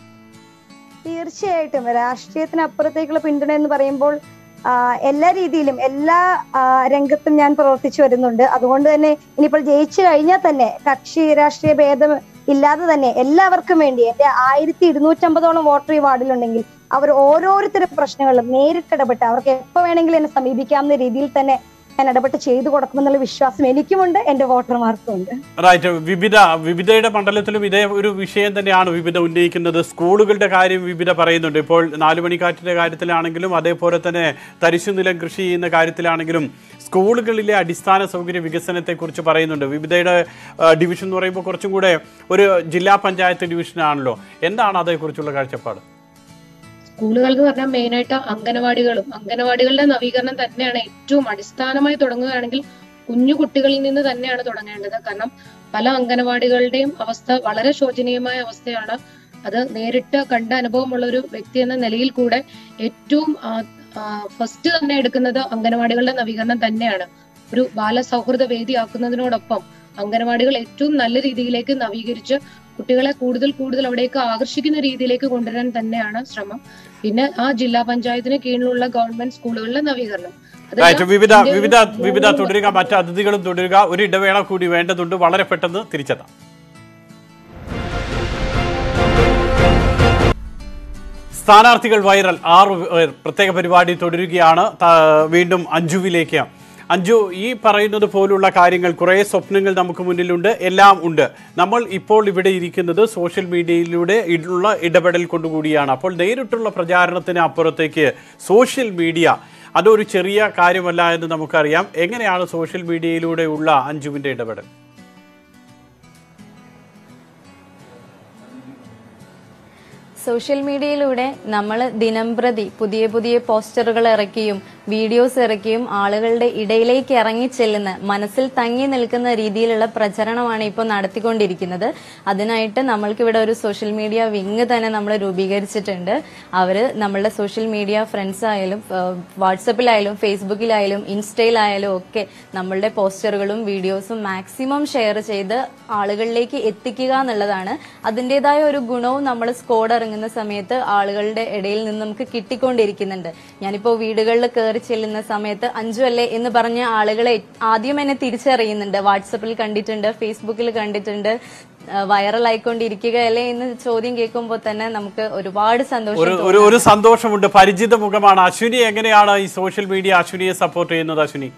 തീർച്ചയായിട്ടും രാഷ്ട്രീയത്തിന് അപ്പുറത്തേക്കുള്ള പിന്തുണ എന്ന് പറയുമ്പോൾ ആ, എല്ലാ രീതിയിലും എല്ലാ ആ, രംഗത്തും ഞാൻ പ്രവർത്തിച്ചു വരുന്നുണ്ട് അതുകൊണ്ട് തന്നെ ഇനിയിപ്പോൾ ജയിച്ചു കഴിഞ്ഞാൽ തന്നെ കക്ഷി രാഷ്ട്രീയ ഭേദം ഇല്ലാതെ തന്നെ എല്ലാവർക്കും വേണ്ടി എന്റെ ആയിരത്തി ഇരുന്നൂറ്റമ്പതോളം വോട്ടർ ഈ വാർഡിലുണ്ടെങ്കിൽ അവർ ഓരോരുത്തരുടെ പ്രശ്നങ്ങളിലും നേരിട്ടിടപെട്ട് അവർക്ക് എപ്പോ വേണമെങ്കിലും എന്നെ സമീപിക്കാവുന്ന രീതിയിൽ തന്നെ ഞാൻ ഇടപെട്ട് ചെയ്തു കൊടുക്കുമെന്നുള്ള വിശ്വാസം എനിക്കുമുണ്ട് എന്റെ വോട്ടർമാർക്കും ഉണ്ട് റൈറ്റ് വിവിധ വിവിധയുടെ മണ്ഡലത്തിലും ഇതേ ഒരു വിഷയം തന്നെയാണ് വിവിധ ഉന്നയിക്കുന്നത് സ്കൂളുകളുടെ കാര്യം വിവിധ പറയുന്നുണ്ട് ഇപ്പോൾ നാലുമണിക്കാറ്റിന്റെ കാര്യത്തിലാണെങ്കിലും അതേപോലെ തന്നെ തരിശുനിലം കൃഷി ചെയ്യുന്ന കാര്യത്തിലാണെങ്കിലും സ്കൂളുകളിലെ അടിസ്ഥാന സൗകര്യ വികസനത്തെക്കുറിച്ച് പറയുന്നുണ്ട് വിവിധയുടെ ആ, ഡിവിഷൻ എന്ന് പറയുമ്പോൾ കുറച്ചും കൂടെ ഒരു ജില്ലാ പഞ്ചായത്ത് ഡിവിഷനാണല്ലോ എന്താണ് അതേക്കുറിച്ചുള്ള കാഴ്ചപ്പാട് സ്കൂളുകൾ എന്ന് പറഞ്ഞാൽ മെയിൻ ആയിട്ട് അംഗനവാടികളും അംഗനവാടികളുടെ നവീകരണം തന്നെയാണ് ഏറ്റവും അടിസ്ഥാനമായി തുടങ്ങുകയാണെങ്കിൽ കുഞ്ഞു കുട്ടികളിൽ നിന്ന് തന്നെയാണ് തുടങ്ങേണ്ടത് കാരണം പല അംഗനവാടികളുടെയും അവസ്ഥ വളരെ ശോചനീയമായ അവസ്ഥയാണ് അത് നേരിട്ട് കണ്ട അനുഭവമുള്ള ഒരു വ്യക്തി എന്ന നിലയിൽ കൂടെ ഏറ്റവും ഫസ്റ്റ് തന്നെ എടുക്കുന്നത് അംഗനവാടികളുടെ നവീകരണം തന്നെയാണ് ഒരു ബാലസൗഹൃദ വേദിയാക്കുന്നതിനോടൊപ്പം അംഗനവാടികൾ ഏറ്റവും നല്ല രീതിയിലേക്ക് നവീകരിച്ച് കുട്ടികളെ കൂടുതൽ കൂടുതൽ അവിടേക്ക് ആകർഷിക്കുന്ന രീതിയിലേക്ക് കൊണ്ടുവരാൻ തന്നെയാണ് ശ്രമം പിന്നെ ആ ജില്ലാ പഞ്ചായത്തിന് കീഴിലുള്ള ഗവൺമെന്റ് സ്കൂളുകളിലെ നവീകരണം അതെല്ലാം റൈറ്റ് വിവിധ ഇതിന്റെ ഒരു വിവിധ വിവിധ മൂന്ന് തുടരുക മറ്റ് അതിഥികളും തുടരുക ഒരു ഇടവേള കൂടി വേണ്ടതുണ്ട് വളരെ പെട്ടെന്ന് തിരിച്ചെത്താം സ്ഥാനാർത്ഥികൾ വൈറൽ ആറ് പേർ പ്രത്യേക പരിപാടി തുടരുകയാണ് ത- വീണ്ടും അഞ്ജുവിലേക്ക് അഞ്ജു ഈ പറയുന്നത് പോലുള്ള കാര്യങ്ങൾ കുറേ സ്വപ്നങ്ങൾ നമുക്ക് മുന്നിലുണ്ട് എല്ലാം ഉണ്ട് നമ്മൾ ഇപ്പോൾ ഇവിടെ ഇരിക്കുന്നത് സോഷ്യൽ മീഡിയയിലൂടെ ഉള്ള ഇടപെടൽ കൊണ്ടുകൂടിയാണ് അപ്പോൾ നേരിട്ടുള്ള പ്രചാരണത്തിന് അപ്പുറത്തേക്ക് സോഷ്യൽ മീഡിയ അതൊരു ചെറിയ കാര്യമല്ല എന്ന് നമുക്കറിയാം എങ്ങനെയാണ് സോഷ്യൽ മീഡിയയിലൂടെയുള്ള അഞ്ജുവിൻ്റെ ഇടപെടൽ സോഷ്യൽ മീഡിയയിലൂടെ നമ്മൾ ദിനംപ്രതി പുതിയ പുതിയ പോസ്റ്ററുകൾ ഇറക്കിയും വീഡിയോസ് ഇറക്കിയും ആളുകളുടെ ഇടയിലേക്ക് ഇറങ്ങി ചെല്ലുന്ന മനസ്സിൽ തങ്ങി നിൽക്കുന്ന രീതിയിലുള്ള പ്രചരണമാണ് ഇപ്പോൾ നടത്തിക്കൊണ്ടിരിക്കുന്നത് അതിനായിട്ട് നമ്മൾക്കിവിടെ ഒരു സോഷ്യൽ മീഡിയ വിങ് തന്നെ നമ്മൾ രൂപീകരിച്ചിട്ടുണ്ട് അവർ നമ്മളുടെ സോഷ്യൽ മീഡിയ ഫ്രണ്ട്സ് ആയാലും വാട്സപ്പിലായാലും ഫേസ്ബുക്കിലായാലും ഇൻസ്റ്റയിലായാലും ഒക്കെ നമ്മളുടെ പോസ്റ്ററുകളും വീഡിയോസും മാക്സിമം ഷെയർ ചെയ്ത് ആളുകളിലേക്ക് എത്തിക്കുക എന്നുള്ളതാണ് അതിൻ്റെതായ ഒരു ഗുണവും നമ്മൾ സ്കോഡ് ഇറങ്ങുന്ന സമയത്ത് ആളുകളുടെ ഇടയിൽ നിന്ന് നമുക്ക് കിട്ടിക്കൊണ്ടിരിക്കുന്നുണ്ട് ഞാനിപ്പോൾ വീടുകളിൽ കയറി കയറി ചെല്ലുന്ന സമയത്ത് അഞ്ചു അല്ലേ എന്ന് പറഞ്ഞ ആളുകളെ ആദ്യം എന്നെ തിരിച്ചറിയുന്നുണ്ട് വാട്സപ്പിൽ കണ്ടിട്ടുണ്ട് ഫേസ്ബുക്കിൽ കണ്ടിട്ടുണ്ട് വൈറൽ ആയിക്കൊണ്ടിരിക്കുകയല്ലേ എന്ന് ചോദ്യം കേൾക്കുമ്പോൾ തന്നെ നമുക്ക് ഒരുപാട് ഒരു സന്തോഷം ഒരു തോന്നും. ഒരു സന്തോഷമുണ്ട് പരിചിത മുഖമാണ് അശ്വിനി എങ്ങനെയാണ് ഈ സോഷ്യൽ മീഡിയ അശ്വിനിയെ സപ്പോർട്ട് ചെയ്യുന്നത് അശ്വിനി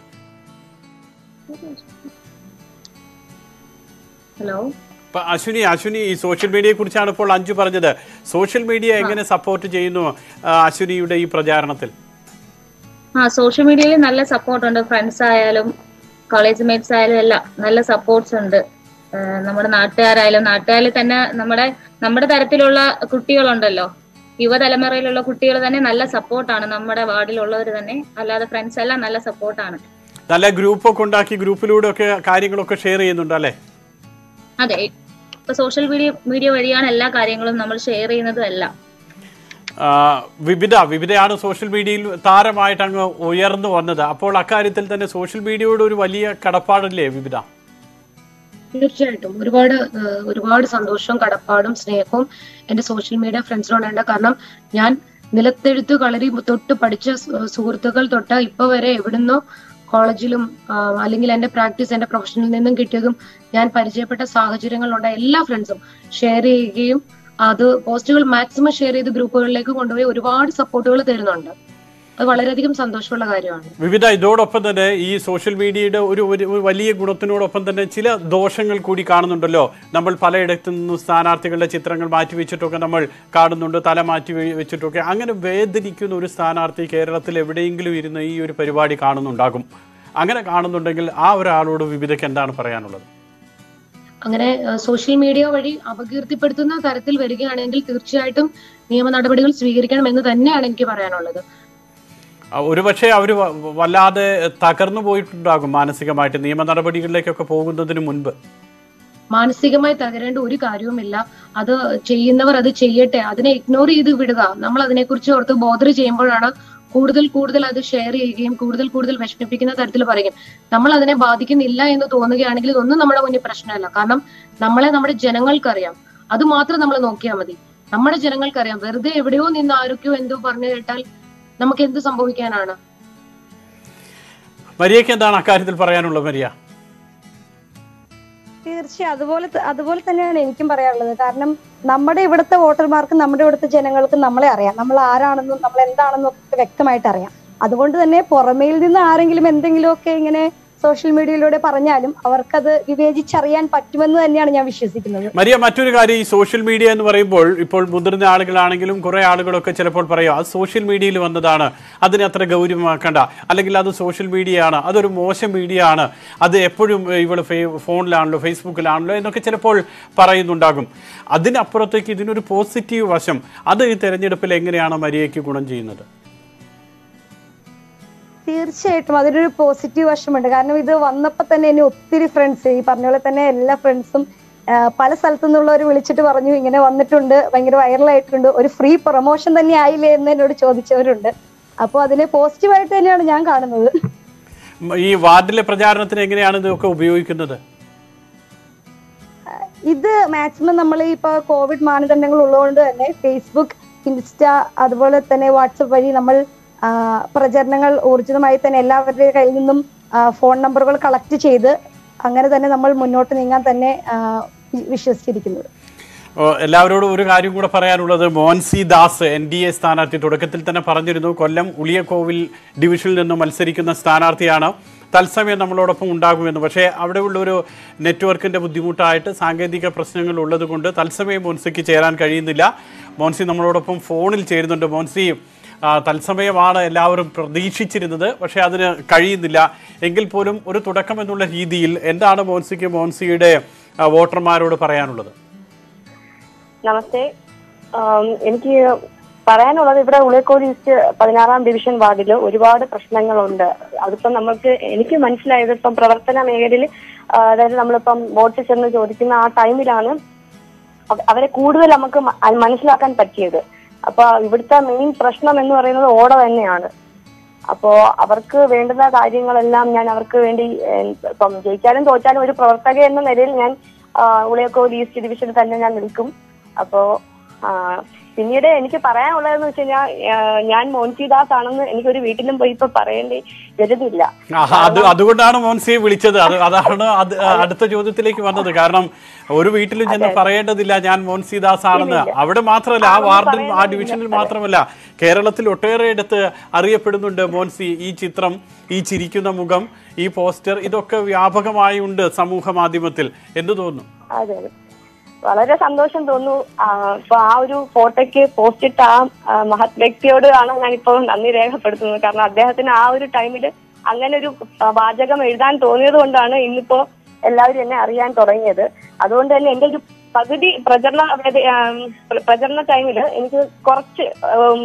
ഹലോ ഇപ്പൊ അശ്വിനി അശ്വിനി ഈ സോഷ്യൽ മീഡിയയെ കുറിച്ചാണ് ഇപ്പോൾ അഞ്ചു പറഞ്ഞത് സോഷ്യൽ മീഡിയ എങ്ങനെ സപ്പോർട്ട് ചെയ്യുന്നു ആ, അശ്വിനിയുടെ ഈ പ്രചാരണത്തിൽ ആ സോഷ്യൽ മീഡിയയിൽ നല്ല സപ്പോർട്ട് ഉണ്ട് ഫ്രണ്ട്സ് ആയാലും കോളേജ് മേറ്റ്സ് ആയാലും എല്ലാം നല്ല സപ്പോർട്ട്സ് ഉണ്ട് ആ, നമ്മുടെ നാട്ടുകാരായാലും നാട്ടുകാരിൽ തന്നെ നമ്മുടെ നമ്മുടെ തരത്തിലുള്ള കുട്ടികളുണ്ടല്ലോ യുവതലമുറയിലുള്ള കുട്ടികൾ തന്നെ നല്ല സപ്പോർട്ടാണ് നമ്മുടെ വാർഡിലുള്ളവർ തന്നെ അല്ലാതെ ഫ്രണ്ട്സ് എല്ലാം നല്ല സപ്പോർട്ടാണ് നല്ല ഗ്രൂപ്പൊക്കെ ഉണ്ടാക്കി ഗ്രൂപ്പിലൂടെ ഒക്കെ കാര്യങ്ങളൊക്കെ ഷെയർ ചെയ്യുന്നുണ്ട് അല്ലേ അതെ ഇപ്പൊ സോഷ്യൽ മീഡിയ മീഡിയ വഴിയാണ് എല്ലാ കാര്യങ്ങളും നമ്മൾ ഷെയർ ചെയ്യുന്നതും എല്ലാം ആ, വിവിധ വിവിധയാണ് സോഷ്യൽ മീഡിയയിൽ താരമായിട്ട് അങ്ങ് ഉയർന്നു വന്നത് അപ്പോൾ അക്കാര്യത്തിൽ തന്നെ സോഷ്യൽ മീഡിയയോട് ഒരു വലിയ കടപ്പാടല്ലേ വിവിധ തീർച്ചയായിട്ടും ഒരുപാട് ഏഹ്, ഒരുപാട് സന്തോഷവും കടപ്പാടും സ്നേഹവും എന്റെ സോഷ്യൽ മീഡിയ ഫ്രണ്ട്സിനോടുണ്ട് കാരണം ഞാൻ നിലത്തെഴുത്ത് കളരി തൊട്ട് പഠിച്ച സു- സുഹൃത്തുക്കൾ തൊട്ട് ഇപ്പൊ വരെ എവിടുന്നോ കോളേജിലും ആ, അല്ലെങ്കിൽ എന്റെ പ്രാക്ടീസ് എന്റെ പ്രൊഫഷനിൽ നിന്നും കിട്ടിയതും ഞാൻ പരിചയപ്പെട്ട സാഹചര്യങ്ങളിലുണ്ട എല്ലാ ഫ്രണ്ട്സും ഷെയർ ചെയ്യുകയും അത് പോസ്റ്റുകൾ മാക്സിമം ഷെയർ ചെയ്ത് ഗ്രൂപ്പുകളിലേക്ക് കൊണ്ടുപോയി ഒരുപാട് സപ്പോർട്ടുകൾ തരുന്നുണ്ട് അത് വളരെയധികം സന്തോഷമുള്ള കാര്യമാണ് വിവിധ ഇതോടൊപ്പം തന്നെ ഈ സോഷ്യൽ മീഡിയയുടെ ഒരു ഒരു ഒരു വലിയ ഗുണത്തിനോടൊപ്പം തന്നെ ചില ദോഷങ്ങൾ കൂടി കാണുന്നുണ്ടല്ലോ നമ്മൾ പലയിടത്തു നിന്നും സ്ഥാനാർത്ഥികളുടെ ചിത്രങ്ങൾ മാറ്റി വെച്ചിട്ടൊക്കെ നമ്മൾ കാണുന്നുണ്ട് തല മാറ്റി വെ- വെച്ചിട്ടൊക്കെ അങ്ങനെ വേദനിക്കുന്ന ഒരു സ്ഥാനാർത്ഥി കേരളത്തിൽ എവിടെയെങ്കിലും ഇരുന്ന് ഈ ഒരു പരിപാടി കാണുന്നുണ്ടാകും അങ്ങനെ കാണുന്നുണ്ടെങ്കിൽ ആ ഒരാളോട് വിവിധയ്ക്ക് എന്താണ് പറയാനുള്ളത് അങ്ങനെ ഏഹ്, സോഷ്യൽ മീഡിയ വഴി അപകീർത്തിപ്പെടുത്തുന്ന തരത്തിൽ വരികയാണെങ്കിൽ തീർച്ചയായിട്ടും നിയമ നടപടികൾ സ്വീകരിക്കണമെന്ന് തന്നെയാണ് എനിക്ക് പറയാനുള്ളത് ആ, ഒരുപക്ഷെ അവർ വല്ലാതെ തകർന്നു പോയിട്ടുണ്ടാകും മാനസികമായിട്ട് നിയമ നടപടികളിലേക്കൊക്കെ പോകുന്നതിന് മുൻപ് മാനസികമായി തകരേണ്ട ഒരു കാര്യവുമില്ല അത് ചെയ്യുന്നവർ അത് ചെയ്യട്ടെ അതിനെ ഇഗ്നോർ ചെയ്ത് വിടുക നമ്മൾ അതിനെക്കുറിച്ച് ഓർത്ത് ബോധർ ചെയ്യുമ്പോഴാണ് കൂടുതൽ കൂടുതൽ അത് ഷെയർ ചെയ്യുകയും കൂടുതൽ കൂടുതൽ വിഷമിപ്പിക്കുന്ന തരത്തിൽ പറയും നമ്മൾ അതിനെ ബാധിക്കുന്നില്ല എന്ന് തോന്നുകയാണെങ്കിൽ ഇതൊന്നും നമ്മുടെ മുന്നിൽ പ്രശ്നമല്ല കാരണം നമ്മളെ നമ്മുടെ ജനങ്ങൾക്കറിയാം അത് മാത്രം നമ്മൾ നോക്കിയാൽ മതി നമ്മുടെ ജനങ്ങൾക്കറിയാം വെറുതെ എവിടെയോ നിന്ന് ആരൊക്കെയോ എന്തോ പറഞ്ഞു കേട്ടാൽ നമുക്ക് എന്ത് സംഭവിക്കാനാണ് മരിയയ്ക്ക് എന്താണ് അക്കാര്യത്തിൽ പറയാനുള്ളത് മരിയ തീർച്ചയായും അതുപോലെ ത- അതുപോലെ തന്നെയാണ് എനിക്കും പറയാനുള്ളത് കാരണം നമ്മുടെ ഇവിടുത്തെ വോട്ടർമാർക്ക് നമ്മുടെ ഇവിടുത്തെ ജനങ്ങൾക്ക് നമ്മളെ അറിയാം നമ്മൾ ആരാണെന്നും നമ്മൾ എന്താണെന്നും ഒക്കെ വ്യക്തമായിട്ട് അറിയാം അതുകൊണ്ട് തന്നെ പുറമേയിൽ നിന്ന് ആരെങ്കിലും എന്തെങ്കിലുമൊക്കെ ഇങ്ങനെ സോഷ്യൽ മീഡിയയിലൂടെ പറഞ്ഞാലും അവർക്കത് വിവേചിച്ചറിയാൻ പറ്റുമെന്ന് തന്നെയാണ് ഞാൻ വിശ്വസിക്കുന്നത് മരിയ മറ്റൊരു കാര്യം ഈ സോഷ്യൽ മീഡിയ എന്ന് പറയുമ്പോൾ ഇപ്പോൾ മുതിർന്ന ആളുകളാണെങ്കിലും കുറെ ആളുകളൊക്കെ ചിലപ്പോൾ പറയും അത് സോഷ്യൽ മീഡിയയിൽ വന്നതാണ് അതിനെ അത്ര ഗൗരവമാക്കണ്ട അല്ലെങ്കിൽ അത് സോഷ്യൽ മീഡിയ ആണ് അതൊരു മോശം മീഡിയ ആണ് അത് എപ്പോഴും ഇവൾ ഫോണിലാണല്ലോ ഫേസ്ബുക്കിലാണല്ലോ എന്നൊക്കെ ചിലപ്പോൾ പറയുന്നുണ്ടാകും അതിനപ്പുറത്തേക്ക് ഇതിനൊരു പോസിറ്റീവ് വശം അത് ഈ തെരഞ്ഞെടുപ്പിൽ എങ്ങനെയാണ് മരിയയ്ക്ക് ഗുണം ചെയ്യുന്നത് തീർച്ചയായിട്ടും അതിനൊരു പോസിറ്റീവ് വശമുണ്ട് കാരണം ഇത് വന്നപ്പോ തന്നെ എന്നെ ഒത്തിരി ഫ്രണ്ട്സ് ഈ പറഞ്ഞ പോലെ തന്നെ എല്ലാ ഫ്രണ്ട്സും പല സ്ഥലത്തു നിന്നുള്ളവർ വിളിച്ചിട്ട് പറഞ്ഞു ഇങ്ങനെ വന്നിട്ടുണ്ട് ഭയങ്കര വൈറലായിട്ടുണ്ട് ഒരു ഫ്രീ പ്രൊമോഷൻ തന്നെ ആയില്ലേ എന്ന് എന്നോട് ചോദിച്ചവരുണ്ട് അപ്പോൾ അതിനെ പോസിറ്റീവായിട്ട് തന്നെയാണ് ഞാൻ കാണുന്നത് ഉം, ഈ വാർഡിലെ പ്രചാരണത്തിന് എങ്ങനെയാണ് ഇതൊക്കെ ഉപയോഗിക്കുന്നത് ഇത് മാക്സിമം നമ്മൾ ഇപ്പൊ കോവിഡ് മാനദണ്ഡങ്ങൾ ഉള്ളതുകൊണ്ട് തന്നെ ഫേസ്ബുക്ക് ഇൻസ്റ്റ അതുപോലെ തന്നെ വാട്സപ്പ് വഴി നമ്മൾ ആ, പ്രചരണങ്ങൾ ഊർജിതമായി തന്നെ എല്ലാവരുടെ കയ്യിൽ നിന്നും ആ, ഫോൺ നമ്പറുകൾ കളക്ട് ചെയ്ത് അങ്ങനെ തന്നെ നമ്മൾ മുന്നോട്ട് നീങ്ങാൻ തന്നെ ആ, വി- വിശ്വസിച്ചിരിക്കുന്നത് ഓ, എല്ലാവരോടും ഒരു കാര്യം കൂടെ പറയാനുള്ളത് Moncy Das N D A സ്ഥാനാർത്ഥി തുടക്കത്തിൽ തന്നെ പറഞ്ഞിരുന്നു കൊല്ലം ഉളിയക്കോവിൽ ഡിവിഷനിൽ നിന്ന് മത്സരിക്കുന്ന സ്ഥാനാർത്ഥിയാണ് തത്സമയം നമ്മളോടൊപ്പം ഉണ്ടാകുമെന്ന് പക്ഷേ അവിടെയുള്ള ഒരു നെറ്റ്വർക്കിൻ്റെ ബുദ്ധിമുട്ടായിട്ട് സാങ്കേതിക പ്രശ്നങ്ങൾ ഉള്ളത് കൊണ്ട് തത്സമയം മോൻസിക്ക് ചേരാൻ കഴിയുന്നില്ല മോൻസി നമ്മളോടൊപ്പം ഫോണിൽ ചേരുന്നുണ്ട് മോൻസി ആ, തത്സമയമാണ് എല്ലാവരും പ്രതീക്ഷിച്ചിരുന്നത് പക്ഷേ അതിന് കഴിയുന്നില്ല എങ്കിൽ പോലും ഒരു തുടക്കം എന്നുള്ള രീതിയിൽ എന്താണ് മോൻസിക്ക് മോൻസിയുടെ ആ, വോട്ടർമാരോട് പറയാനുള്ളത് നമസ്തേ ആം, എനിക്ക് പറയാനുള്ളത് ഇവിടെ ഉളിയക്കോട് ഈസ്റ്റ് പതിനാറാം ഡിവിഷൻ വാർഡിൽ ഒരുപാട് പ്രശ്നങ്ങളുണ്ട് അതിപ്പം നമുക്ക് എനിക്ക് മനസ്സിലായത് ഇപ്പം പ്രവർത്തന മേഖലയിൽ ആ, അതായത് നമ്മളിപ്പം വോട്ട് ചെന്ന് ചോദിക്കുന്ന ആ ടൈമിലാണ് അവ- അവരെ കൂടുതൽ നമുക്ക് മ- അത് മനസ്സിലാക്കാൻ പറ്റിയത് അപ്പൊ ഇവിടുത്തെ മെയിൻ പ്രശ്നം എന്ന് പറയുന്നത് ഓട തന്നെയാണ് അപ്പോ അവർക്ക് വേണ്ടുന്ന കാര്യങ്ങളെല്ലാം ഞാൻ അവർക്ക് വേണ്ടി ഏഹ്, ഇപ്പം ജയിച്ചാലും തോറ്റാലും ഒരു പ്രവർത്തക എന്ന നിലയിൽ ഞാൻ ആ, ഉളിയക്കോട് ഈസ്റ്റ് ഡിവിഷനിൽ തന്നെ ഞാൻ നിൽക്കും അപ്പോ ആ, പിന്നീട് എനിക്ക് പറയാനുള്ളതെന്ന് വെച്ച് കഴിഞ്ഞാൽ ഞാൻ മോൻസിദാസ് ആണെന്ന് എനിക്കൊരു വീട്ടിലും പോയി ഇപ്പൊ പറയേണ്ടി വരുന്നില്ല ആഹാ, അത് അതുകൊണ്ടാണ് മോൻസിയെ വിളിച്ചത് അത് അതാണ് അത് അടുത്ത ചോദ്യത്തിലേക്ക് വന്നത് കാരണം ഒരു വീട്ടിലും ചെന്ന് പറയേണ്ടതില്ല ഞാൻ മോൻസിദാസ് ആണെന്ന് അവിടെ മാത്രമല്ല ആ വാർഡിൽ ആ ഡിവിഷനിൽ മാത്രമല്ല കേരളത്തിൽ ഒട്ടേറെ ഇടത്ത് അറിയപ്പെടുന്നുണ്ട് മോൻസി ഈ ചിത്രം ഈ ചിരിക്കുന്ന മുഖം ഈ പോസ്റ്റർ ഇതൊക്കെ വ്യാപകമായി ഉണ്ട് സമൂഹ മാധ്യമത്തിൽ എന്ത് തോന്നുന്നു അതെ അതെ വളരെ സന്തോഷം തോന്നുന്നു ആ, ഇപ്പൊ ആ ഒരു ഫോട്ടോയ്ക്ക് പോസ്റ്റ് ഇട്ട ആ ആ, മഹത് വ്യക്തിയോട് ആണ് ഞാനിപ്പോ നന്ദി രേഖപ്പെടുത്തുന്നത് കാരണം അദ്ദേഹത്തിന് ആ ഒരു ടൈമിൽ അങ്ങനെ ഒരു ആ, വാചകം എഴുതാൻ തോന്നിയത് കൊണ്ടാണ് ഇന്നിപ്പോ എല്ലാവരും എന്നെ അറിയാൻ തുടങ്ങിയത് അതുകൊണ്ട് തന്നെ എന്റെ ഒരു പകുതി പ്രചരണ വേദ- ആ, പ്ര- പ്രചരണ ടൈമിൽ എനിക്ക് കുറച്ച് ഉം,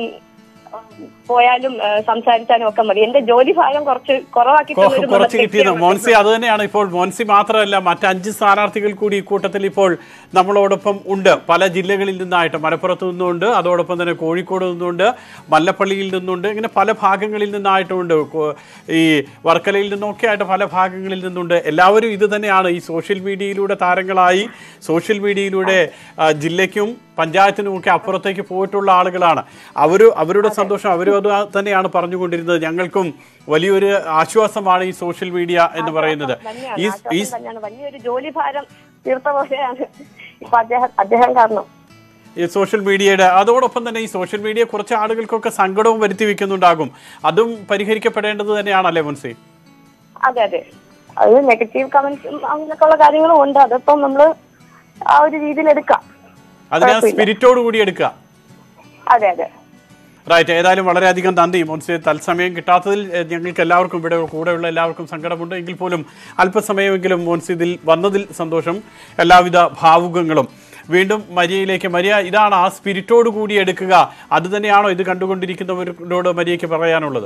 പോയാലും ആ, സംസാരിച്ചാലും ഒക്കെ മതി എന്റെ ജോലി ഭാഗം കുറച്ച് കുറവാക്കി കൊ- തന്നൊരു കുറച്ച് മഹത് കിട്ടിയത് വ്യക്തിയാണ് മോൻസി അത് തന്നെയാണ് ഇപ്പോൾ മോൻസി മാത്രമല്ല മറ്റ് അഞ്ച് സ്ഥാനാർത്ഥികൾ കൂടി ഇക്കൂട്ടത്തിൽ ഇപ്പോൾ നമ്മളോടൊപ്പം ഉണ്ട് പല ജില്ലകളിൽ നിന്നായിട്ട് മലപ്പുറത്ത് നിന്നുണ്ട് അതോടൊപ്പം തന്നെ കോഴിക്കോട് നിന്നുണ്ട് മല്ലപ്പള്ളിയിൽ നിന്നുണ്ട് ഇങ്ങനെ പല ഭാഗങ്ങളിൽ നിന്നായിട്ടുമുണ്ട് കോ- ഈ വർക്കലയിൽ നിന്നൊക്കെ ആയിട്ട് പല ഭാഗങ്ങളിൽ നിന്നുണ്ട് എല്ലാവരും ഇത് തന്നെയാണ് ഈ സോഷ്യൽ മീഡിയയിലൂടെ താരങ്ങളായി സോഷ്യൽ മീഡിയയിലൂടെ ആ, ജില്ലയ്ക്കും പഞ്ചായത്തിനും ഒക്കെ അപ്പുറത്തേക്ക് പോയിട്ടുള്ള ആളുകളാണ് അവർ അവരുടെ സന്തോഷം അവരും അത് തന്നെയാണ് പറഞ്ഞുകൊണ്ടിരുന്നത് ഞങ്ങൾക്കും വലിയൊരു ആശ്വാസമാണ് ഈ സോഷ്യൽ മീഡിയ എന്ന് പറയുന്നത് തന്നെയാണ് ഈ ഈ ആശ്വാസം തന്നെയാണ് വലിയൊരു ജോലി ഭാരം തീർത്ത പോലെയാണ് ഇപ്പൊ അദ്ദേഹം അദ്ദേഹം കാരണം ഈ സോഷ്യൽ മീഡിയയുടെ അതോടൊപ്പം തന്നെ ഈ സോഷ്യൽ മീഡിയ കുറച്ച് ആളുകൾക്കൊക്കെ സങ്കടവും വരുത്തി വെക്കുന്നുണ്ടാകും അതും പരിഹരിക്കപ്പെടേണ്ടത് തന്നെയാണല്ലേ മുൻസി അതെ അതെ അത് നെഗറ്റീവ് കമന്റ്സും അങ്ങനെയൊക്കെ ഉള്ള കാര്യങ്ങളും ഉണ്ട് അതിപ്പം നമ്മള് ആ ഒരു രീതിയിൽ എടുക്കാം അതിനെ കുഴപ്പമില്ല. സ്പിരിറ്റോട് കൂടി എടുക്കുക അതെ അതെ റൈറ്റ് ഏതായാലും വളരെയധികം നന്ദി മോൻസി തത്സമയം കിട്ടാത്തതിൽ എഹ്, ഞങ്ങൾക്ക് എല്ലാവർക്കും ഇവിടെ കൂടെയുള്ള എല്ലാവർക്കും സങ്കടമുണ്ട് എങ്കിൽ പോലും അല്പസമയമെങ്കിലും മോൻസി ഇതിൽ വന്നതിൽ സന്തോഷം എല്ലാവിധ ഭാവുകങ്ങളും വീണ്ടും മരിയയിലേക്ക് മരിയ ഇതാണ് ആ സ്പിരിറ്റോട് കൂടി എടുക്കുക അത് തന്നെയാണോ ഇത് കണ്ടുകൊണ്ടിരിക്കുന്നവരോട് മരിയയ്ക്ക് പറയാനുള്ളത്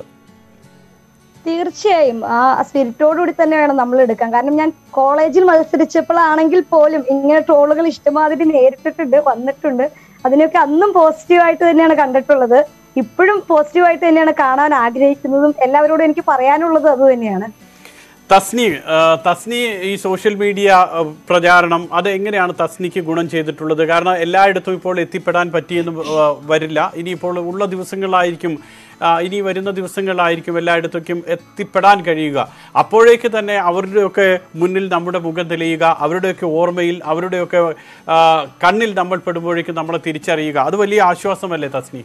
തീർച്ചയായും ആ സ്പിരിറ്റോടുകൂടി തന്നെ വേണം നമ്മൾ എടുക്കാൻ കാരണം ഞാൻ കോളേജിൽ മത്സരിച്ചപ്പോഴാണെങ്കിൽ പോലും ഇങ്ങനെ ട്രോളുകൾ ഇഷ്ടമാതിരി നേരിട്ടിട്ടുണ്ട് വന്നിട്ടുണ്ട് അതിനൊക്കെ അന്നും പോസിറ്റീവായിട്ട് തന്നെയാണ് കണ്ടിട്ടുള്ളത് ഇപ്പോഴും പോസിറ്റീവായിട്ട് തന്നെയാണ് കാണാൻ ആഗ്രഹിക്കുന്നതും എല്ലാവരോടും എനിക്ക് പറയാനുള്ളത് അത് തന്നെയാണ് തസ്നി ആ, തസ്നി ഈ സോഷ്യൽ മീഡിയ ആ, പ്രചാരണം അത് എങ്ങനെയാണ് തസ്നിക്ക് ഗുണം ചെയ്തിട്ടുള്ളത് കാരണം എല്ലായിടത്തും ഇപ്പോൾ എത്തിപ്പെടാൻ പറ്റിയെന്ന് ആ, വരില്ല ഇനിയിപ്പോൾ ഉള്ള ദിവസങ്ങളിലായിരിക്കും ആ, ഇനി വരുന്ന ദിവസങ്ങളിലായിരിക്കും എല്ലായിടത്തേക്കും എത്തിപ്പെടാൻ കഴിയുക അപ്പോഴേക്ക് തന്നെ അവരുടെയൊക്കെ മുന്നിൽ നമ്മുടെ മുഖം തെളിയുക അവരുടെയൊക്കെ ഓർമ്മയിൽ അവരുടെയൊക്കെ ആ, കണ്ണിൽ നമ്മൾ പെടുമ്പോഴേക്കും നമ്മളെ തിരിച്ചറിയുക അത് വലിയ ആശ്വാസമല്ലേ തസ്നി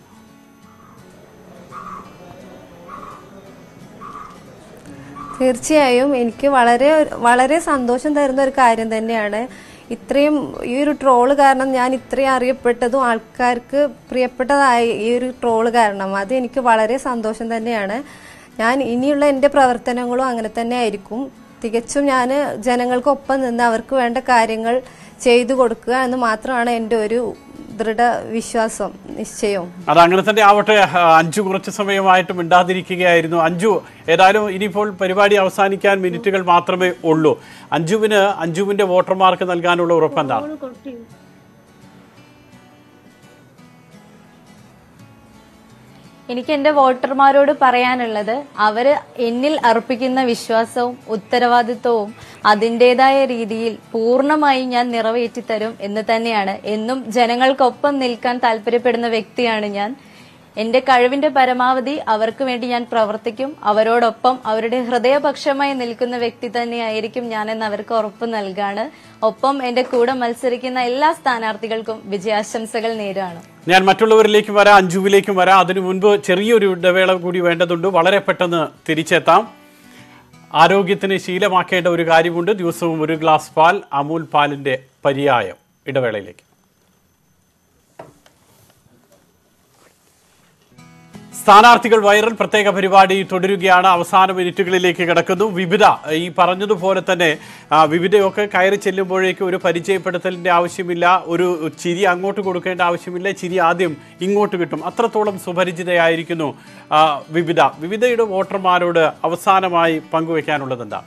തീർച്ചയായും എനിക്ക് വളരെ വളരെ സന്തോഷം തരുന്ന ഒരു കാര്യം തന്നെയാണ് ഇത്രയും ഈ ഒരു ട്രോള് കാരണം ഞാൻ ഇത്രയും അറിയപ്പെട്ടതും ആൾക്കാർക്ക് പ്രിയപ്പെട്ടതായി ഈ ഒരു ട്രോള് കാരണം അത് എനിക്ക് വളരെ സന്തോഷം തന്നെയാണ് ഞാൻ ഇനിയുള്ള എൻ്റെ പ്രവർത്തനങ്ങളും അങ്ങനെ തന്നെ ആയിരിക്കും തികച്ചും ഞാൻ ജനങ്ങൾക്കൊപ്പം നിന്ന് അവർക്ക് വേണ്ട കാര്യങ്ങൾ ചെയ്തു കൊടുക്കുക എന്ന് മാത്രമാണ് എൻ്റെ ഒരു ദൃഢ വിശ്വാസം നിശ്ചയവും അത് അങ്ങനെ തന്നെ ആവട്ടെ ആ, അഞ്ചു കുറച്ച് സമയമായിട്ട് മിണ്ടാതിരിക്കുകയായിരുന്നു അഞ്ചു ഏതായാലും ഇനിയിപ്പോൾ പരിപാടി അവസാനിക്കാൻ മിനിറ്റുകൾ മാത്രമേ ഉള്ളൂ അഞ്ജുവിന് അഞ്ജുവിന്റെ വോട്ടർമാർക്ക് നൽകാനുള്ള ഉറപ്പെന്താണ് എനിക്ക് എന്റെ വോട്ടർമാരോട് പറയാനുള്ളത് അവര് എന്നിൽ അർപ്പിക്കുന്ന വിശ്വാസവും ഉത്തരവാദിത്വവും അതിൻ്റെതായ രീതിയിൽ പൂർണ്ണമായി ഞാൻ നിറവേറ്റി തരും എന്ന് തന്നെയാണ് എന്നും ജനങ്ങൾക്കൊപ്പം നിൽക്കാൻ താല്പര്യപ്പെടുന്ന വ്യക്തിയാണ് ഞാൻ എന്റെ കഴിവിന്റെ പരമാവധി അവർക്ക് വേണ്ടി ഞാൻ പ്രവർത്തിക്കും അവരോടൊപ്പം അവരുടെ ഹൃദയപക്ഷമായി നിൽക്കുന്ന വ്യക്തി തന്നെയായിരിക്കും ഞാനെന്ന് അവർക്ക് ഉറപ്പ് നൽകാണ് ഒപ്പം എന്റെ കൂടെ മത്സരിക്കുന്ന എല്ലാ സ്ഥാനാർത്ഥികൾക്കും വിജയാശംസകൾ നേരാണ് ഞാൻ മറ്റുള്ളവരിലേക്കും വരാം അഞ്ജുവിലേക്കും വരാം അതിനു മുൻപ് ചെറിയൊരു ഇടവേള കൂടി വേണ്ടതുണ്ട് വളരെ പെട്ടെന്ന് തിരിച്ചെത്താം ആരോഗ്യത്തിന് ശീലമാക്കേണ്ട ഒരു കാര്യമുണ്ട് ദിവസവും ഒരു ഗ്ലാസ് പാൽ അമൂൽ പാലിന്റെ പര്യായം ഇടവേളയിലേക്ക് സ്ഥാനാർത്ഥികൾ വൈറൽ പ്രത്യേക പരിപാടി തുടരുകയാണ് അവസാന മിനിറ്റുകളിലേക്ക് കിടക്കുന്നു വിവിധ ഈ പറഞ്ഞതുപോലെ തന്നെ ആ, വിവിധയൊക്കെ കയറി ചെല്ലുമ്പോഴേക്കും ഒരു പരിചയപ്പെടുത്തലിന്റെ ആവശ്യമില്ല ഒരു ചിരി അങ്ങോട്ട് കൊടുക്കേണ്ട ആവശ്യമില്ല ചിരി ആദ്യം ഇങ്ങോട്ട് കിട്ടും അത്രത്തോളം സുപരിചിതയായിരിക്കുന്നു ആ, വിവിധ വിവിധയുടെ വോട്ടർമാരോട് അവസാനമായി പങ്കുവെക്കാനുള്ളത് എന്താ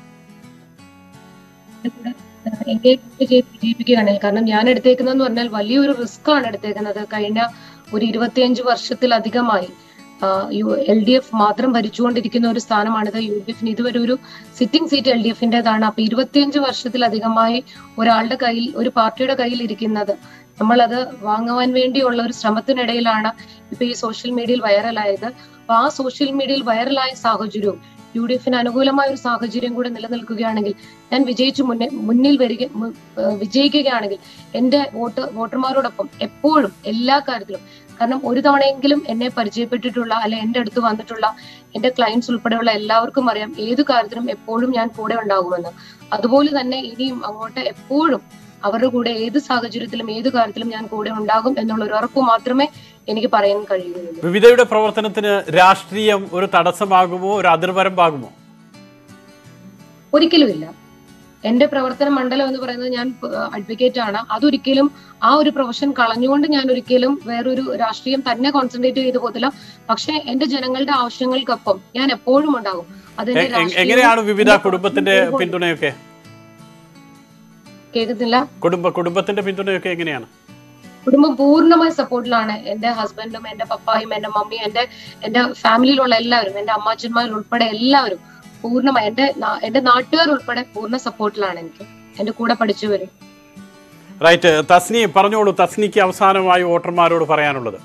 എൻഗേജ്മെന്റ് ചെയ്ത് വിജയിപ്പിക്കുകയാണ് കാരണം ഞാൻ എടുത്തേക്കുന്നതെന്ന് പറഞ്ഞാൽ വലിയൊരു റിസ്ക് ആണ് എടുത്തേക്കുന്നത് കഴിഞ്ഞ ഒരു ഇരുപത്തിയഞ്ച് വർഷത്തിലധികമായി എൽ ഡി എഫ് മാത്രം ഭരിച്ചുകൊണ്ടിരിക്കുന്ന ഒരു സ്ഥാനമാണിത് യു ഡി എഫിന് ഇതുവരെ ഒരു സിറ്റിംഗ് സീറ്റ് എൽ ഡി എഫിന്റേതാണ് അപ്പൊ ഇരുപത്തിയഞ്ച് വർഷത്തിലധികമായി ഒരാളുടെ കയ്യിൽ ഒരു പാർട്ടിയുടെ കയ്യിൽ ഇരിക്കുന്നത് നമ്മൾ അത് വാങ്ങുവാൻ വേണ്ടിയുള്ള ഒരു ശ്രമത്തിനിടയിലാണ് ഇപ്പൊ ഈ സോഷ്യൽ മീഡിയയിൽ വൈറലായത് അപ്പൊ ആ സോഷ്യൽ മീഡിയയിൽ വൈറലായ സാഹചര്യവും യു ഡി എഫിന് അനുകൂലമായ ഒരു സാഹചര്യം കൂടെ നിലനിൽക്കുകയാണെങ്കിൽ ഞാൻ വിജയിച്ചു മുന്നേ മുന്നിൽ വരിക മു- ഏഹ് വിജയിക്കുകയാണെങ്കിൽ എന്റെ വോട്ട് വോട്ടർമാരോടൊപ്പം എപ്പോഴും എല്ലാ കാര്യത്തിലും കാരണം ഒരു തവണയെങ്കിലും എന്നെ പരിചയപ്പെട്ടിട്ടുള്ള അല്ലെ എന്റെ അടുത്ത് വന്നിട്ടുള്ള എന്റെ ക്ലയൻസ് ഉൾപ്പെടെയുള്ള എല്ലാവർക്കും അറിയാം ഏത് കാര്യത്തിലും എപ്പോഴും ഞാൻ കൂടെ ഉണ്ടാകുമെന്ന് അതുപോലെ തന്നെ ഇനിയും അങ്ങോട്ട് എപ്പോഴും അവരുടെ കൂടെ ഏത് സാഹചര്യത്തിലും ഏത് കാര്യത്തിലും ഞാൻ കൂടെ ഉണ്ടാകും എന്നുള്ള ഒരു ഉറപ്പ് മാത്രമേ എനിക്ക് പറയാൻ കഴിയുകയുള്ളൂ വിവിധയുടെ പ്രവർത്തനത്തിന് രാഷ്ട്രീയം ഒരു തടസ്സമാകുമോ ഒരു അതിർവരമ്പാകുമോ ഒരിക്കലുമില്ല എന്റെ പ്രവർത്തന മണ്ഡലം എന്ന് പറയുന്നത് ഞാൻ അഡ്വക്കേറ്റ് ആണ് അതൊരിക്കലും ആ ഒരു പ്രൊഫഷൻ കളഞ്ഞുകൊണ്ട് ഞാൻ ഒരിക്കലും വേറൊരു രാഷ്ട്രീയം തന്നെ കോൺസെൻട്രേറ്റ് ചെയ്തു പോകത്തില്ല പക്ഷെ എന്റെ ജനങ്ങളുടെ ആവശ്യങ്ങൾക്കൊപ്പം ഞാൻ എപ്പോഴും ഉണ്ടാകും അതെന്റെ എ- എ- എങ്ങനെയാണ് വിവിധ കുടുംബത്തിന്റെ പിന്തുണയൊക്കെ കേൾക്കുന്നില്ല കുടുംബ കുടുംബത്തിന്റെ പിന്തുണയൊക്കെ എങ്ങനെയാണ് കുടുംബം പൂർണ്ണമായ സപ്പോർട്ടിലാണ് എന്റെ ഹസ്ബൻഡും എന്റെ പപ്പായും എന്റെ മമ്മിയും എന്റെ എന്റെ ഫാമിലിയിലുള്ള എല്ലാവരും എന്റെ അമ്മാച്ചന്മാർ ഉൾപ്പെടെ എല്ലാവരും പൂർണ്ണമായി എന്റെ നാ- എന്റെ നാട്ടുകാർ ഉൾപ്പെടെ പൂർണ്ണ സപ്പോർട്ടിലാണ് എനിക്ക് എന്റെ കൂടെ പഠിച്ചവരും റൈറ്റ് തസ്നി പറഞ്ഞോളൂ തസ്നിക്ക് അവസാനമായി വോട്ടർമാരോട് പറയാനുള്ളത്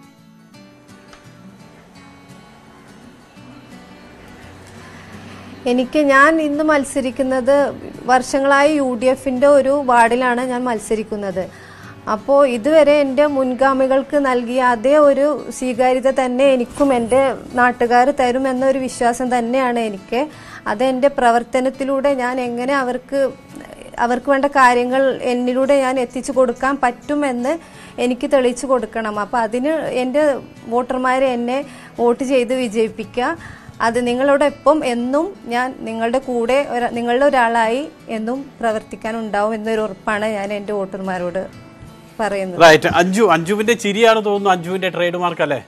എനിക്ക് ഞാൻ ഇന്ന് മത്സരിക്കുന്നത് വർഷങ്ങളായി യു ഡി എഫിൻ്റെ ഒരു വാർഡിലാണ് ഞാൻ മത്സരിക്കുന്നത് അപ്പോൾ ഇതുവരെ എൻ്റെ മുൻഗാമികൾക്ക് നൽകിയ അതേ ഒരു സ്വീകാര്യത തന്നെ എനിക്കും എൻ്റെ നാട്ടുകാർ തരുമെന്നൊരു വിശ്വാസം തന്നെയാണ് എനിക്ക് അതെൻ്റെ പ്രവർത്തനത്തിലൂടെ ഞാൻ എങ്ങനെ അവർക്ക് അവർക്ക് വേണ്ട കാര്യങ്ങൾ എന്നിലൂടെ ഞാൻ എത്തിച്ചു കൊടുക്കാൻ പറ്റുമെന്ന് എനിക്ക് തെളിയിച്ചു കൊടുക്കണം അപ്പോൾ അതിന് എൻ്റെ വോട്ടർമാരെ എന്നെ വോട്ട് ചെയ്ത് വിജയിപ്പിക്കുക അത് നിങ്ങളോടൊപ്പം എന്നും ഞാൻ നിങ്ങളുടെ കൂടെ ഒര- നിങ്ങളുടെ ഒരാളായി എന്നും പ്രവർത്തിക്കാനുണ്ടാവും എന്നൊരു ഉറപ്പാണ് ഞാൻ എൻ്റെ വോട്ടർമാരോട് പറയുന്നത് റൈറ്റ് അഞ്ജു അഞ്ജുവിന്റെ ചിരിയാണ് തോന്നുന്നു അഞ്ജുവിന്റെ ട്രേഡ് മാർക്ക് അല്ലേ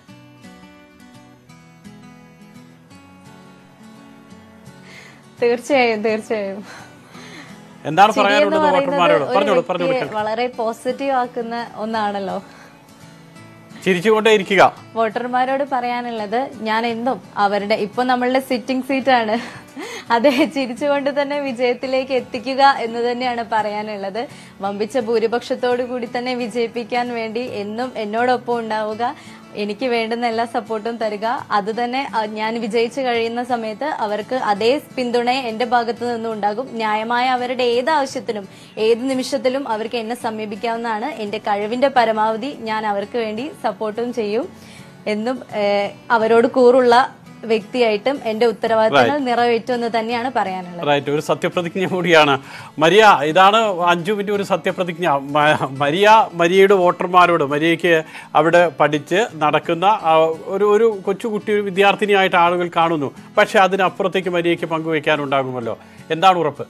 തീർച്ചയായും തീർച്ചയായും എന്താണ് ചിരി എന്ന് പറയാനുള്ളത് പറയുന്നത് വോട്ടർമാരോട് ഒരു പറഞ്ഞോളൂ പറഞ്ഞോളൂ വ്യക്തിയെ വളരെ പോസിറ്റീവ് ആക്കുന്ന ഒന്നാണല്ലോ ചിരിച്ചുകൊണ്ടേ ഇരിക്കുക വോട്ടർമാരോട് പറയാനുള്ളത് ഞാൻ എന്നും അവരുടെ ഇപ്പൊ നമ്മളുടെ സിറ്റിംഗ് സീറ്റാണ് അതെ ചിരിച്ചുകൊണ്ട് തന്നെ വിജയത്തിലേക്ക് എത്തിക്കുക എന്ന് തന്നെയാണ് പറയാനുള്ളത് വമ്പിച്ച ഭൂരിപക്ഷത്തോടു കൂടി തന്നെ വിജയിപ്പിക്കാൻ വേണ്ടി എന്നും എന്നോടൊപ്പം ഉണ്ടാവുക എനിക്ക് വേണ്ടുന്ന എല്ലാ സപ്പോർട്ടും തരിക അത് തന്നെ അഹ്, ഞാൻ വിജയിച്ചു കഴിയുന്ന സമയത്ത് അവർക്ക് അതേ പിന്തുണ എന്റെ ഭാഗത്തു നിന്നും ഉണ്ടാകും ന്യായമായ അവരുടെ ഏത് ആവശ്യത്തിനും ഏത് നിമിഷത്തിലും അവർക്ക് എന്നെ സമീപിക്കാവുന്നതാണ് എന്റെ കഴിവിന്റെ പരമാവധി ഞാൻ അവർക്ക് വേണ്ടി സപ്പോർട്ടും ചെയ്യും എന്നും ഏഹ്, അവരോട് കൂറുള്ള വ്യക്തിയായിട്ടും എന്റെ ഉത്തരവാദിത്തങ്ങൾ നിറവേറ്റുമെന്ന് തന്നെയാണ് പറയാനുള്ളത് റൈറ്റ് ഒരു സത്യപ്രതിജ്ഞ കൂടിയാണ് മരിയ ഇതാണ് അഞ്ജുവിന്റെ ഒരു സത്യപ്രതിജ്ഞ മ- മരിയ മരിയയുടെ വോട്ടർമാരോട് മരിയയ്ക്ക് അവിടെ പഠിച്ച് നടക്കുന്ന ആ, ഒരു ഒരു കൊച്ചുകുട്ടി ഒരു വിദ്യാർത്ഥിനിയായിട്ട് ആളുകൾ കാണുന്നു പക്ഷെ അതിനപ്പുറത്തേക്ക് മരിയയ്ക്ക് പങ്കുവെക്കാനുണ്ടാകുമല്ലോ എന്താണ് ഉറപ്പ്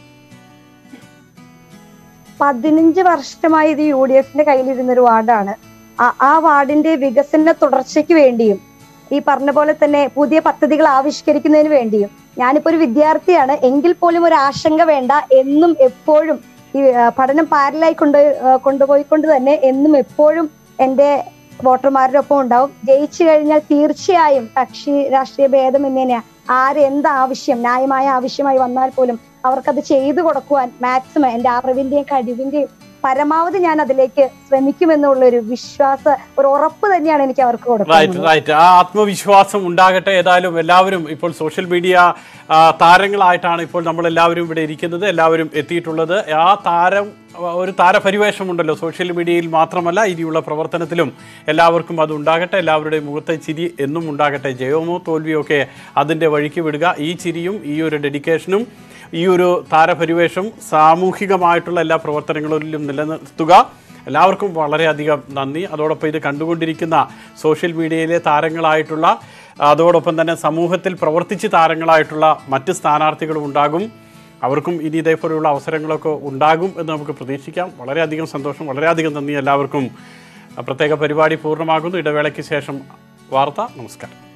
പതിനഞ്ച് വർഷമായി ഇത് യു ഡി എഫിന്റെ കയ്യിലിരുന്ന ഒരു വാർഡാണ് ആ- ആ വാർഡിന്റെ വികസന തുടർച്ചയ്ക്ക് വേണ്ടിയും ഈ പറഞ്ഞ പോലെ തന്നെ പുതിയ പദ്ധതികൾ ആവിഷ്കരിക്കുന്നതിന് വേണ്ടിയും ഞാനിപ്പോ ഒരു വിദ്യാർത്ഥിയാണ് എങ്കിൽ പോലും ഒരു ആശങ്ക വേണ്ട എന്നും എപ്പോഴും ഈ ആ, പഠനം പാരലായി കൊണ്ട് ആ, കൊണ്ടുപോയിക്കൊണ്ട് തന്നെ എന്നും എപ്പോഴും എന്റെ വോട്ടർമാരുടെ ഒപ്പം ഉണ്ടാവും ജയിച്ചു കഴിഞ്ഞാൽ തീർച്ചയായും കക്ഷി രാഷ്ട്രീയ ഭേദമന്യേന ആര് എന്ത് ആവശ്യം ന്യായമായ ആവശ്യമായി വന്നാൽ പോലും അവർക്കത് ചെയ്തു കൊടുക്കുവാൻ മാക്സിമം എന്റെ അറിവിന്റെയും കഴിവിന്റെയും പരമാവധി ഞാൻ അതിലേക്ക് ശ്രമിക്കുമെന്നുള്ള ഒരു വിശ്വാസ ഒരു ഉറപ്പ് തന്നെയാണ് എനിക്ക് അവർക്ക് റൈറ്റ് കൊടുക്കുന്നത് റൈറ്റ് ആ ആത്മവിശ്വാസം ഉണ്ടാകട്ടെ ഏതായാലും എല്ലാവരും ഇപ്പോൾ സോഷ്യൽ മീഡിയ ആ, താരങ്ങളായിട്ടാണ് ഇപ്പോൾ നമ്മൾ എല്ലാവരും ഇവിടെ ഇരിക്കുന്നത് എല്ലാവരും എത്തിയിട്ടുള്ളത് ആ താരം ആ, ഒരു താരപരിവേഷമുണ്ടല്ലോ സോഷ്യൽ മീഡിയയിൽ മാത്രമല്ല ഇനിയുള്ള പ്രവർത്തനത്തിലും എല്ലാവർക്കും അത് ഉണ്ടാകട്ടെ എല്ലാവരുടെയും മുഖത്തെ ചിരി എന്നും ഉണ്ടാകട്ടെ ജയമോ തോൽവിയോ ഒക്കെ അതിൻ്റെ വഴിക്ക് വിടുക ഈ ചിരിയും ഈ ഒരു ഡെഡിക്കേഷനും ഈ ഒരു താരപരിവേഷം സാമൂഹികമായിട്ടുള്ള എല്ലാ പ്രവർത്തനങ്ങളിലും നിലനിർത്തുക എല്ലാവർക്കും വളരെയധികം നന്ദി അതോടൊപ്പം ഇത് കണ്ടുകൊണ്ടിരിക്കുന്ന സോഷ്യൽ മീഡിയയിലെ താരങ്ങളായിട്ടുള്ള അതോടൊപ്പം തന്നെ സമൂഹത്തിൽ പ്രവർത്തിച്ച് താരങ്ങളായിട്ടുള്ള മറ്റ് സ്ഥാനാർത്ഥികളും ഉണ്ടാകും അവർക്കും ഇനി ഇതേപോലെയുള്ള അവസരങ്ങളൊക്കെ ഉണ്ടാകും എന്ന് നമുക്ക് പ്രതീക്ഷിക്കാം വളരെയധികം സന്തോഷം വളരെയധികം നന്ദി എല്ലാവർക്കും പ്രത്യേക പരിപാടി പൂർണ്ണമാകുന്നു ഇടവേളയ്ക്ക് ശേഷം വാർത്ത നമസ്കാരം